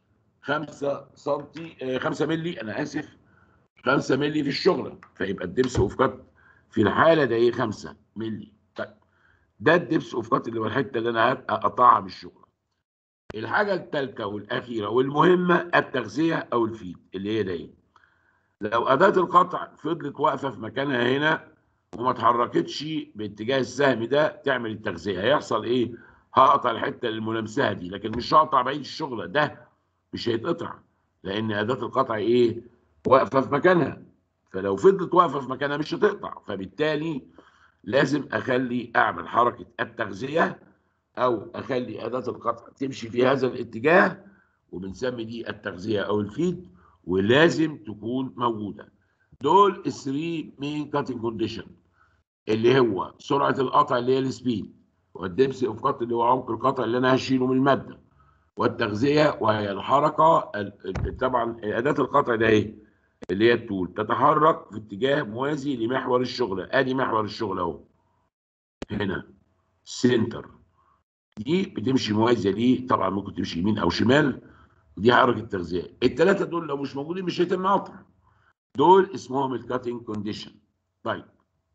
5 سم 5 مللي انا اسف 5 مللي في الشغله فيبقى الدبس اوف كات في الحاله ده ايه 5 مللي طيب ده الدبس اوف كات اللي هو الحته اللي انا هقطعها بالشغله الحاجه الثالثه والاخيره والمهمه التغذيه او الفيد اللي هي ده ايه لو اداه القطع فضلت واقفه في مكانها هنا وما اتحركتش باتجاه السهم ده تعمل التغذيه هيحصل ايه هقطع الحته اللي ملامسها دي لكن مش هقطع بعيد الشغله ده مش هيتقطع لان اداه القطع ايه واقفه في مكانها فلو فضلت واقفه في مكانها مش هتقطع فبالتالي لازم اخلي اعمل حركه التغذيه او اخلي اداه القطع تمشي في هذا الاتجاه وبنسمي دي التغذيه او الفيد ولازم تكون موجوده دول الثري مين كاتنج كونديشن اللي هو سرعه القطع اللي هي السبيد والدبس اوف كات اللي هو عمق القطع اللي انا هشيله من الماده والتغذيه وهي الحركه طبعا اداه القطع ده ايه اللي هي التول تتحرك في اتجاه موازي لمحور الشغله ادي محور الشغله اهو هنا سنتر دي بتمشي موازيه ليه طبعا ممكن تمشي يمين او شمال دي حركه التغذيه الثلاثه دول لو مش موجودين مش هيتم قطع دول اسمهم الكاتنج كونديشن طيب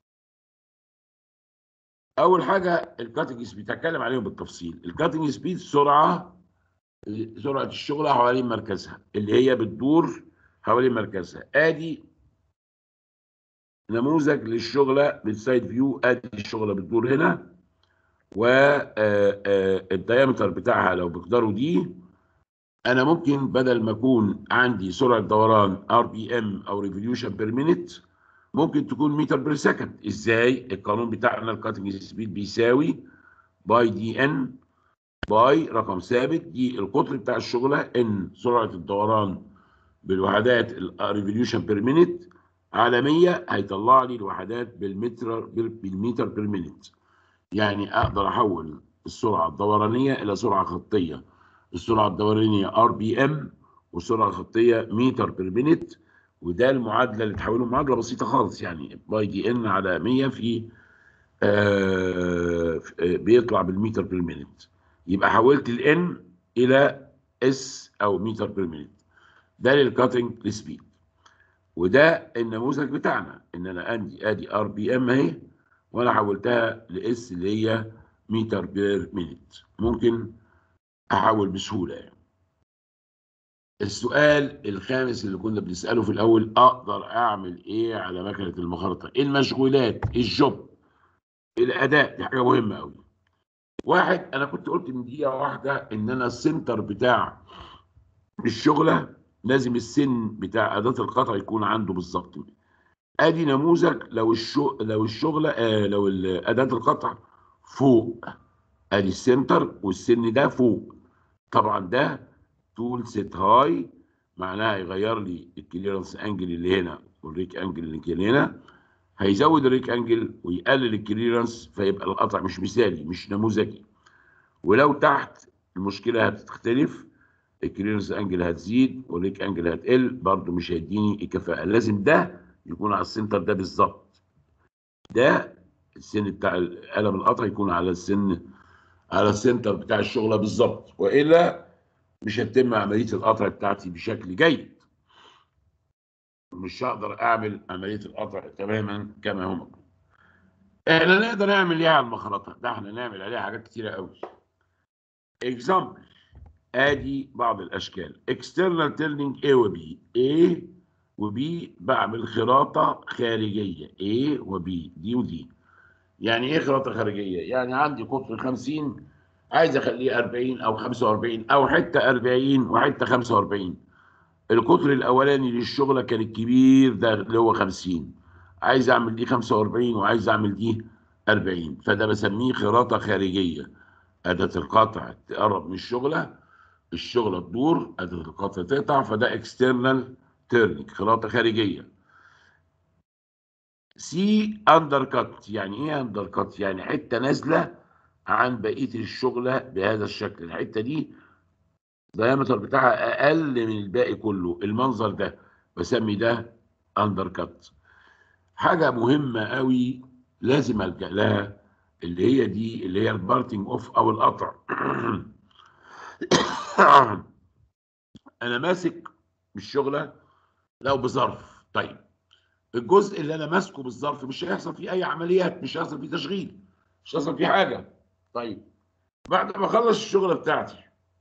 اول حاجه الكاتنج سبيد هتكلم عليهم بالتفصيل الكاتنج سبيد سرعه سرعه الشغله حوالين مركزها اللي هي بتدور حوالين مركزها ادي نموذج للشغله بالسايد فيو ادي الشغله بتدور هنا والديامتر بتاعها لو بقدره دي انا ممكن بدل ما اكون عندي سرعه دوران ار بي ام او ريفوليوشن بير مينيت ممكن تكون متر بير سكند ازاي القانون بتاعنا الكاتنج سبيد بيساوي باي دي ان باي رقم ثابت دي القطر بتاع الشغله ان سرعه الدوران بالوحدات الريفوليوشن بير مينيت على 100 هيطلع لي الوحدات بالمتر بالمتر بير مينيت يعني اقدر احول السرعه الدورانيه الى سرعه خطيه السرعه الدورانيه ار بي ام والسرعه الخطيه متر بير مينيت وده المعادله اللي تحوله معادله بسيطه خالص يعني باي دي ان على 100 في آه بيطلع بالمتر بير مينيت يبقى حولت الان الى اس او متر بير مينيت ده للكاتنج سبيد وده النموذج بتاعنا ان انا عندي ادي ار بي ام اهي وانا حولتها لاس اللي هي متر بير مينيت ممكن احول بسهوله يعني. السؤال الخامس اللي كنا بنساله في الاول اقدر اعمل ايه على مكنه المخرطه المشغولات الجوب الاداء دي حاجه مهمه قوي واحد انا كنت قلت من دقيقه واحده ان انا السنتر بتاع الشغله لازم السن بتاع اداه القطع يكون عنده بالظبط ادي نموذج لو الشغل لو الشغله آه لو اداه القطع فوق ادي السنتر والسن ده فوق طبعا ده تول سيت هاي معناها يغير لي الكليرنس انجل اللي هنا والريك انجل اللي كان هنا هيزود الريك انجل ويقلل الكليرنس فيبقى القطع مش مثالي مش نموذجي ولو تحت المشكله هتختلف الكليرنس انجل هتزيد والريك انجل هتقل برضه مش هيديني الكفاءه لازم ده يكون على السنتر ده بالظبط ده السن بتاع قلم القطع يكون على السن على السنتر بتاع الشغله بالظبط والا مش هتتم عمليه القطع بتاعتي بشكل جيد مش هقدر اعمل عمليه القطع تماما كما هو مطلوب احنا نقدر نعمل ايه على المخرطه ده احنا نعمل عليها حاجات كتيره قوي اكزامبل ادي بعض الاشكال اكسترنال تيرنينج A و B A و B بعمل خراطه خارجيه A و B دي ودي يعني ايه خراطه خارجيه يعني عندي قطر 50 عايز اخليه 40 او 45 او حته 40 وحته 45 القطر الاولاني للشغله كان الكبير ده اللي هو 50 عايز اعمل دي 45 وعايز اعمل دي 40 فده بسميه خراطه خارجيه اداه القطع تقرب من الشغله الشغله تدور اداه القطع تقطع فده اكسترنال تيرنينج خراطه خارجيه سي اندر كات يعني ايه اندر كات يعني حته نازله عن بقيه الشغله بهذا الشكل الحته دي الدايمتر بتاعها اقل من الباقي كله المنظر ده بسمي ده اندر كات حاجه مهمه قوي لازم الجا لها اللي هي دي اللي هي البارتنج اوف او القطع انا ماسك بالشغله لو بظرف طيب الجزء اللي انا ماسكه بالظرف مش هيحصل فيه اي عمليات مش هيحصل فيه تشغيل مش هيحصل فيه حاجه طيب بعد ما اخلص الشغله بتاعتي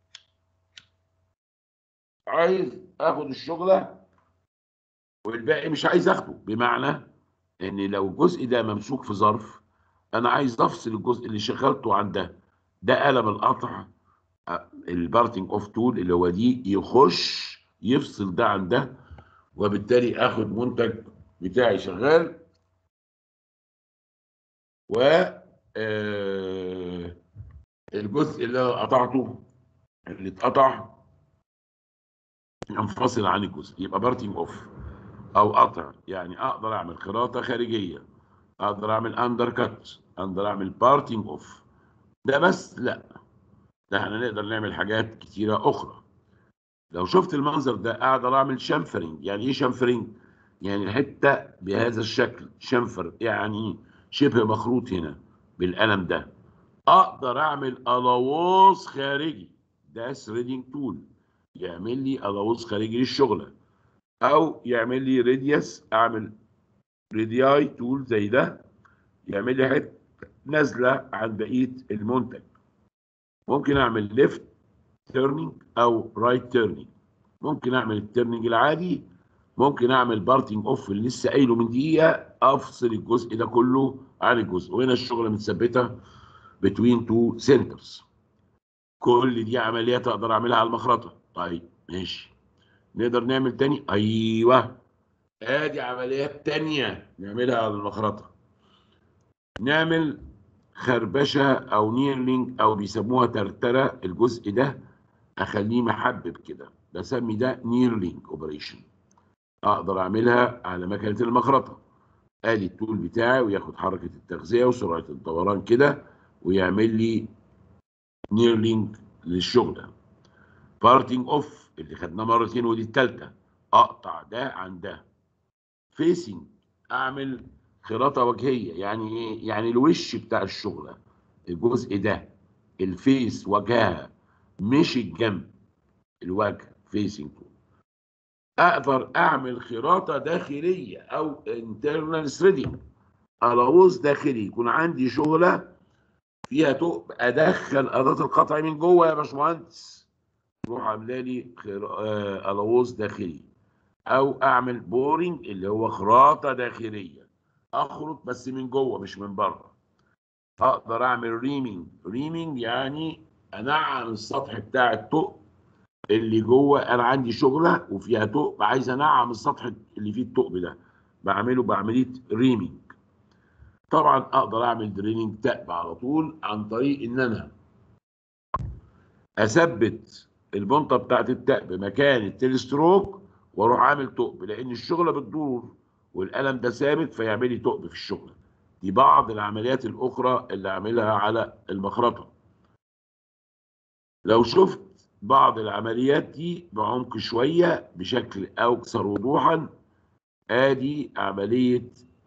عايز اخد الشغله والباقي مش عايز اخده بمعنى ان لو الجزء ده ممسوك في ظرف انا عايز افصل الجزء اللي شغلته عن ده ده قلم القطع البارتنج اوف تول اللي هو دي يخش يفصل ده عن ده وبالتالي اخد منتج بتاعي شغال و آه الجزء اللي انا قطعته اللي اتقطع ينفصل عن الجزء يبقى بارتنج اوف او قطع يعني اقدر اعمل خراطه خارجيه اقدر اعمل اندر كات اقدر اعمل بارتنج اوف ده بس لا ده احنا نقدر نعمل حاجات كتيره اخرى لو شفت المنظر ده اقدر اعمل شامفرنج يعني ايه شامفرنج يعني الحته بهذا الشكل شنفر يعني شبه مخروط هنا بالقلم ده اقدر اعمل الواز خارجي ده ثريدنج تول يعمل لي الواز خارجي للشغله او يعمل لي راديوس اعمل رادياي تول زي ده يعمل لي حته نازله عن بقيه المنتج ممكن اعمل ليفت تيرنينج او رايت تيرنينج ممكن اعمل التيرنينج العادي ممكن اعمل بارتنج اوف اللي لسه قايله من دقيقه افصل الجزء ده كله عن الجزء وهنا الشغله متثبته بتوين تو سنترز كل دي عمليات اقدر اعملها على المخرطه طيب ماشي نقدر نعمل تاني ايوه ادي عمليات تانية نعملها على المخرطه نعمل خربشه او نيرلينج او بيسموها ترتره الجزء ده اخليه محبب كده بسمي ده نيرلينج اوبريشن اقدر اعملها على مكنه المخرطه ادي التول بتاعي وياخد حركه التغذيه وسرعه الدوران كده ويعمل لي نيرلينج للشغله بارتنج اوف اللي خدناه مرتين ودي الثالثه اقطع ده عن ده فيسنج اعمل خراطه وجهيه يعني ايه يعني الوش بتاع الشغله الجزء ده الفيس وجهها مش الجنب الوجه فيسنج اقدر اعمل خراطه داخليه او internal threading الوز داخلي يكون عندي شغله فيها تقب ادخل اداه القطع من جوه يا باشمهندس تروح عامله لي الوز داخلي او اعمل بورنج اللي هو خراطه داخليه اخرط بس من جوه مش من بره اقدر اعمل ريمينج ريمينج يعني انعم السطح بتاع الثقب اللي جوه انا عندي شغله وفيها ثقب عايز انعم السطح اللي فيه الثقب ده بعمله بعمليه ريمينج طبعا اقدر اعمل دريننج تقب على طول عن طريق ان انا اثبت البنطه بتاعت التقب مكان التلستروك واروح عامل ثقب لان الشغله بتدور والقلم ده ثابت فيعمل لي ثقب في الشغله دي بعض العمليات الاخرى اللي اعملها على المخرطه لو شفت بعض العمليات دي بعمق شويه بشكل اكثر وضوحا ادي عمليه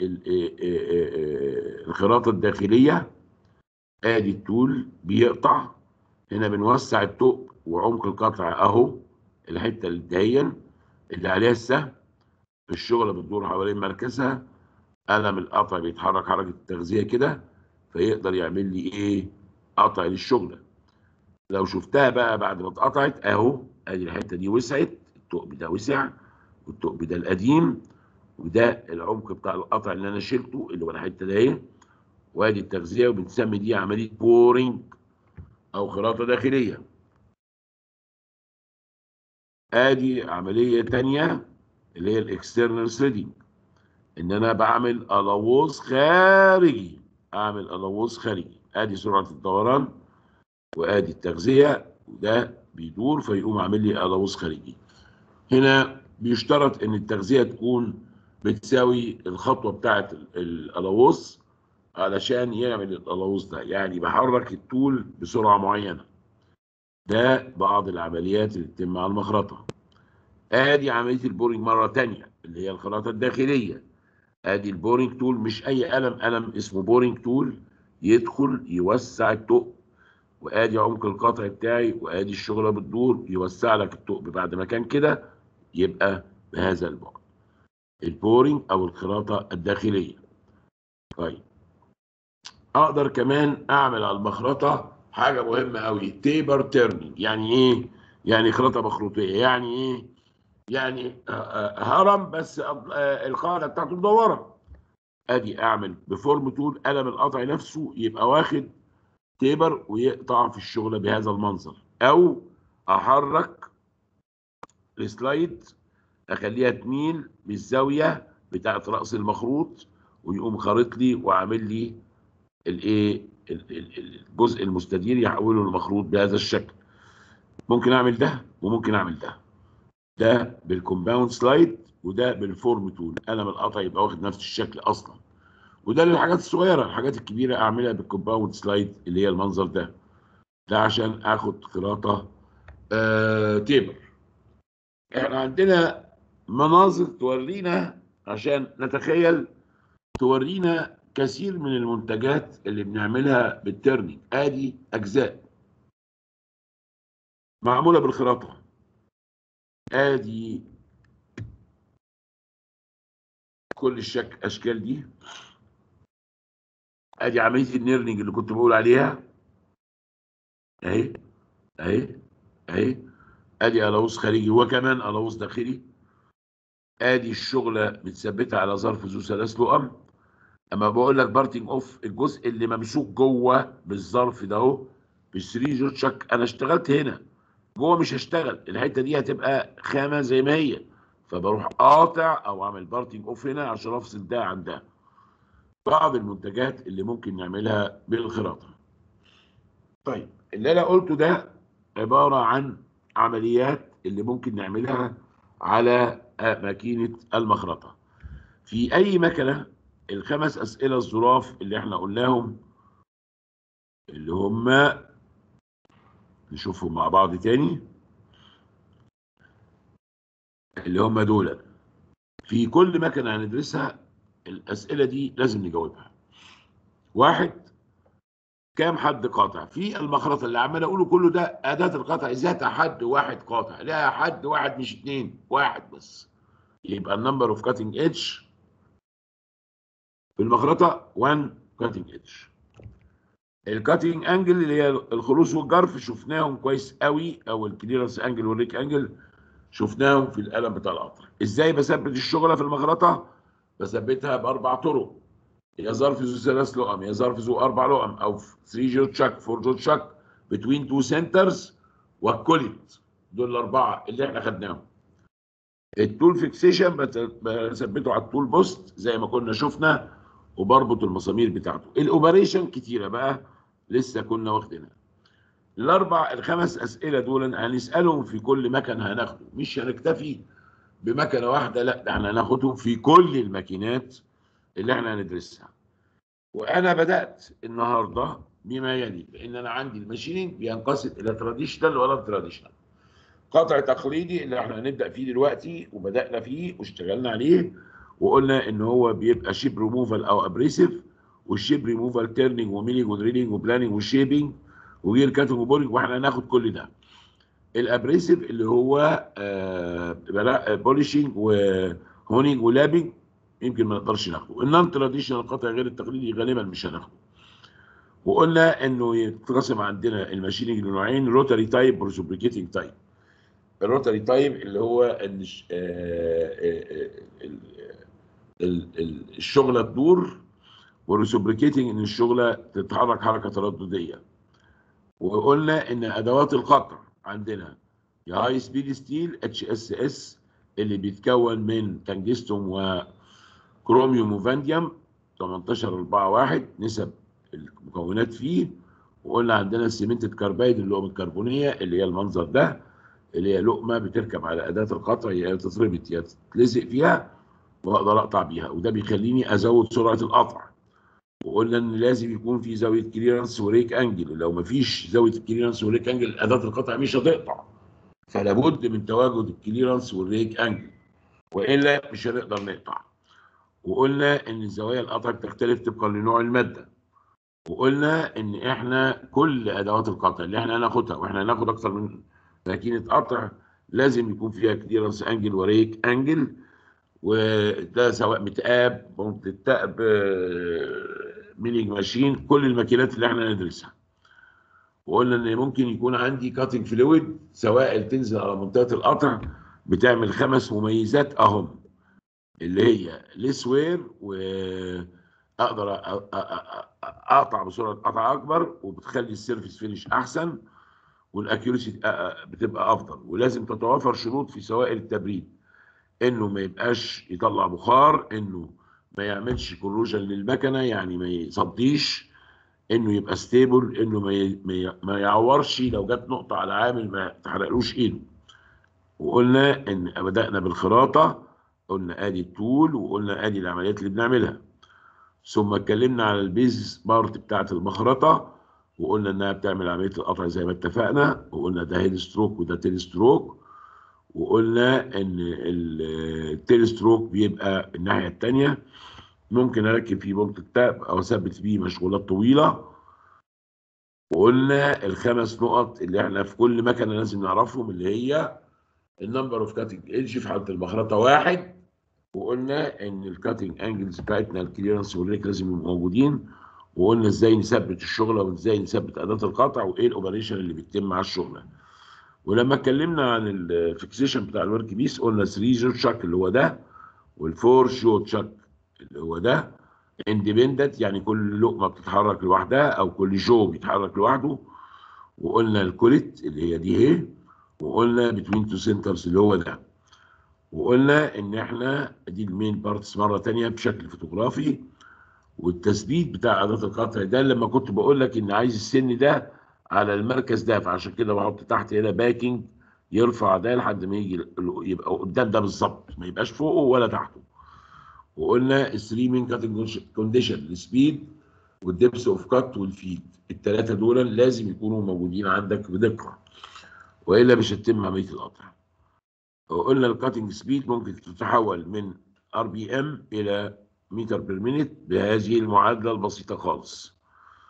الخراطه الداخليه ادي التول بيقطع هنا بنوسع الثقب وعمق القطع اهو الحته اللي دهيا اللي عليها السهم الشغله بتدور حوالين مركزها قلم القطع بيتحرك حركه التغذيه كده فيقدر يعمل لي ايه قطع للشغله لو شفتها بقى بعد ما اتقطعت اهو ادي الحته دي وسعت الثقب ده وسع والثقب ده القديم وده العمق بتاع القطع اللي انا شلته اللي هو الحته ده اهي وادي التغذيه وبنسمي دي عمليه بورنج او خراطه داخليه ادي عمليه ثانيه اللي هي الاكسترنال ثريدنج ان انا بعمل الووز خارجي اعمل الووز خارجي ادي سرعه الدوران وادي التغذيه وده بيدور فيقوم عامل لي الووز خارجي هنا بيشترط ان التغذيه تكون بتساوي الخطوه بتاعه الالووز علشان يعمل الالووز ده يعني بحرك الطول بسرعه معينه ده بعض العمليات اللي بتتم على المخرطه ادي عمليه البورنج مره ثانيه اللي هي الخراطه الداخليه ادي البورنج تول مش اي قلم قلم اسمه بورنج تول يدخل يوسع الثقب وادي عمق القطع بتاعي وادي الشغله بتدور يوسع لك الثقب بعد ما كان كده يبقى بهذا البعد البورنج او الخراطه الداخليه طيب اقدر كمان اعمل على المخرطه حاجه مهمه قوي تيبر تيرنينج يعني ايه يعني خراطه مخروطيه يعني ايه يعني هرم بس القاعده بتاعته مدوره ادي اعمل بفورم تول قلم القطع نفسه يبقى واخد تيبر ويقطع في الشغله بهذا المنظر او احرك السلايد اخليها تميل بالزاويه بتاعه راس المخروط ويقوم خارط لي وعامل لي الايه الجزء المستدير يحوله لمخروط بهذا الشكل ممكن اعمل ده وممكن اعمل ده ده بالكومباوند سلايد وده بالفورم تول قلم القطع يبقى واخد نفس الشكل اصلا وده للحاجات الصغيره الحاجات الكبيره اعملها بالكومباوند سلايد اللي هي المنظر ده ده عشان اخد خراطه آه تيبر احنا عندنا مناظر تورينا عشان نتخيل تورينا كثير من المنتجات اللي بنعملها بالترنينج ادي اجزاء معموله بالخراطه ادي كل الشك اشكال دي ادي عمليه النيرنينج اللي كنت بقول عليها اهي اهي اهي ادي قلاوص خارجي وكمان قلاوص داخلي ادي الشغله متثبته على ظرف ذو ثلاث لقم اما بقول لك بارتنج اوف الجزء اللي ممسوك جوه بالظرف ده اهو بالثري جوت شك انا اشتغلت هنا جوه مش هشتغل الحته دي هتبقى خامه زي ما هي فبروح قاطع او اعمل بارتنج اوف هنا عشان افصل ده عن ده بعض المنتجات اللي ممكن نعملها بالخراطه طيب اللي انا قلته ده عباره عن عمليات اللي ممكن نعملها على ماكينه المخرطه في اي مكنه الخمس اسئله الظراف اللي احنا قلناهم اللي هم نشوفهم مع بعض تاني اللي هم دول في كل مكنه هندرسها الاسئله دي لازم نجاوبها واحد كام حد قاطع في المخرطه اللي عمال اقوله كله ده اداه القطع ذات حد واحد قاطع لها حد واحد مش اثنين واحد بس يبقى النمبر اوف كاتنج ايدج في المخرطه 1 كاتنج ايدج الكاتنج انجل اللي هي الخلوص والجرف شفناهم كويس قوي او الكليرنس انجل والريك انجل شفناهم في القلم بتاع القطر ازاي بثبت الشغله في المخرطه بثبتها باربع طرق يا ظرف ذو ثلاث لقم يا ظرف ذو اربع لقم او 3 جو تشاك 4 جو تشاك بتوين تو سنترز والكوليت دول الاربعه اللي احنا خدناهم التول فيكسيشن بثبته على التول بوست زي ما كنا شفنا وبربط المسامير بتاعته الاوبريشن كتيره بقى لسه كنا واخدينها الاربع الخمس اسئله دول هنسالهم في كل مكان هناخده مش هنكتفي بمكنه واحده لا ده احنا هناخدهم في كل الماكينات اللي احنا هندرسها وانا بدات النهارده بما يلي لان انا عندي الماشينينج بينقسم الى تراديشنال ولا تراديشنال قطع تقليدي اللي احنا هنبدا فيه دلوقتي وبدانا فيه واشتغلنا عليه وقلنا ان هو بيبقى شيب ريموفال او ابريسيف والشيب ريموفال تيرنينج وميلينج ودريلينج وبلاننج وشيبنج وجير كاتنج وبورنج واحنا هناخد كل ده الابريسيف اللي هو آه بوليشنج وهونينج ولابنج يمكن ما نقدرش ناخده النون تراديشنال القطع غير التقليدي غالبا مش هناخده وقلنا انه يتقسم عندنا الماشيننج لنوعين روتاري تايب وريسبريكيتنج تايب الروتاري تايب اللي هو ان الشغله تدور والريسبريكيتنج ان الشغله تتحرك حركه تردديه وقلنا ان ادوات القطع عندنا يا هاي سبيد ستيل اتش اس اس اللي بيتكون من تنجستوم وكروميوم وفانديوم 18 4 1 نسب المكونات فيه وقلنا عندنا السيمنتد كاربايد اللقمه الكربونيه اللي هي المنظر ده اللي هي لقمه بتركب على اداه القطع يا تتربط يا تتلزق فيها واقدر اقطع بيها وده بيخليني ازود سرعه القطع وقلنا ان لازم يكون في زاويه كليرنس وريك انجل لو ما فيش زاويه الكليرنس وريك انجل اداه القطع مش هتقطع فلا بد من تواجد الكليرنس والريك انجل والا مش هنقدر نقطع وقلنا ان زوايا القطع بتختلف طبقا لنوع الماده وقلنا ان احنا كل ادوات القطع اللي احنا هناخدها واحنا هناخد اكتر من ماكينه قطع لازم يكون فيها كليرنس انجل وريك انجل وده سواء متقاب متتقب ميلينج ماشين كل الماكينات اللي احنا ندرسها وقلنا ان ممكن يكون عندي كاتنج فلويد سواء تنزل على منطقه القطع بتعمل خمس مميزات اهم اللي هي ليسوير واقدر اقطع بسرعه قطع اكبر وبتخلي السيرفيس فينش احسن والاكيورسي بتبقى افضل ولازم تتوافر شروط في سوائل التبريد انه ما يبقاش يطلع بخار انه ما يعملش كروجن للمكنه يعني ما يصديش انه يبقى ستيبل انه ما ما يعورش لو جت نقطه على عامل ما تحرقلوش ايده وقلنا ان بدانا بالخراطه قلنا ادي الطول وقلنا ادي العمليات اللي بنعملها ثم اتكلمنا على البيز بارت بتاعه المخرطه وقلنا انها بتعمل عمليه القطع زي ما اتفقنا وقلنا ده هيد ستروك وده تيل ستروك وقلنا ان التيل ستروك بيبقى الناحيه الثانيه ممكن اركب فيه بومب التاب او اثبت بيه مشغولات طويله وقلنا الخمس نقط اللي احنا في كل مكنه لازم نعرفهم اللي هي النمبر اوف كاتنج ايدج في حاله المخرطه واحد وقلنا ان الكاتنج انجلز بتاعتنا الكليرنس والريك لازم يبقوا موجودين وقلنا ازاي نثبت الشغله وازاي نثبت اداه القطع وايه الاوبريشن اللي بيتم على الشغله ولما اتكلمنا عن الفيكسيشن بتاع الورك بيس قلنا 3 جو تشاك اللي هو ده والفور جو تشاك اللي هو ده اندبندنت يعني كل لقمه بتتحرك لوحدها او كل جو بيتحرك لوحده وقلنا الكوليت اللي هي دي اهي وقلنا بتوين تو سنترز اللي هو ده وقلنا ان احنا دي المين بارتس مره ثانيه بشكل فوتوغرافي والتثبيت بتاع اداه القطع ده لما كنت بقول لك ان عايز السن ده على المركز ده فعشان كده بحط تحت هنا باكينج يرفع ده لحد ما يجي يبقى قدام ده بالظبط ما يبقاش فوقه ولا تحته وقلنا الثري مين كاتنج كونديشن السبيد والدبس اوف كات والفيد الثلاثه دول لازم يكونوا موجودين عندك بدقه والا مش هتتم عمليه القطع وقلنا الكاتنج سبيد ممكن تتحول من ار بي ام الى متر بير مينيت بهذه المعادله البسيطه خالص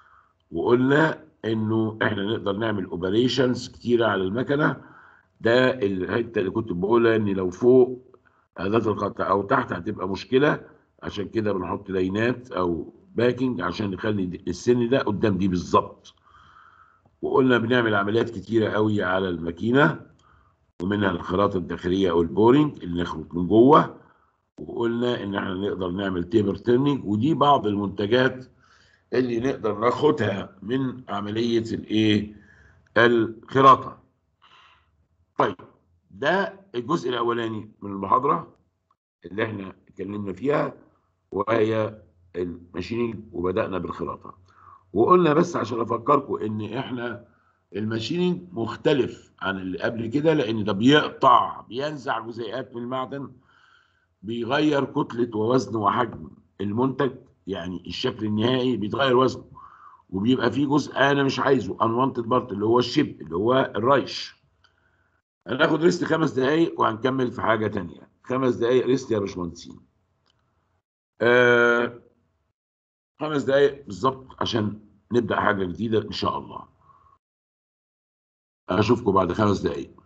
وقلنا انه احنا نقدر نعمل اوبريشنز كتيره على المكنه ده الحته اللي كنت بقولها ان لو فوق اداه القطع او تحت هتبقى مشكله عشان كده بنحط لاينات او باكينج عشان نخلي السن ده قدام دي بالظبط وقلنا بنعمل عمليات كتيره قوي على الماكينه ومنها الخراطه الداخليه او البورينج اللي نخرج من جوه وقلنا ان احنا نقدر نعمل تيبر تيرنينج ودي بعض المنتجات اللي نقدر ناخدها من عمليه الايه الخراطه طيب ده الجزء الاولاني من المحاضره اللي احنا اتكلمنا فيها وهي الماشينينج وبدانا بالخراطه وقلنا بس عشان افكركم ان احنا الماشينينج مختلف عن اللي قبل كده لان ده بيقطع بينزع جزيئات من المعدن بيغير كتله ووزن وحجم المنتج يعني الشكل النهائي بيتغير وزنه وبيبقى فيه جزء انا مش عايزه unwanted بارت اللي هو الشيب اللي هو الرايش هناخد ريست خمس دقايق وهنكمل في حاجه تانية خمس دقايق ريست يا باشمهندسين آه خمس دقايق بالظبط عشان نبدا حاجه جديده ان شاء الله اشوفكم بعد خمس دقايق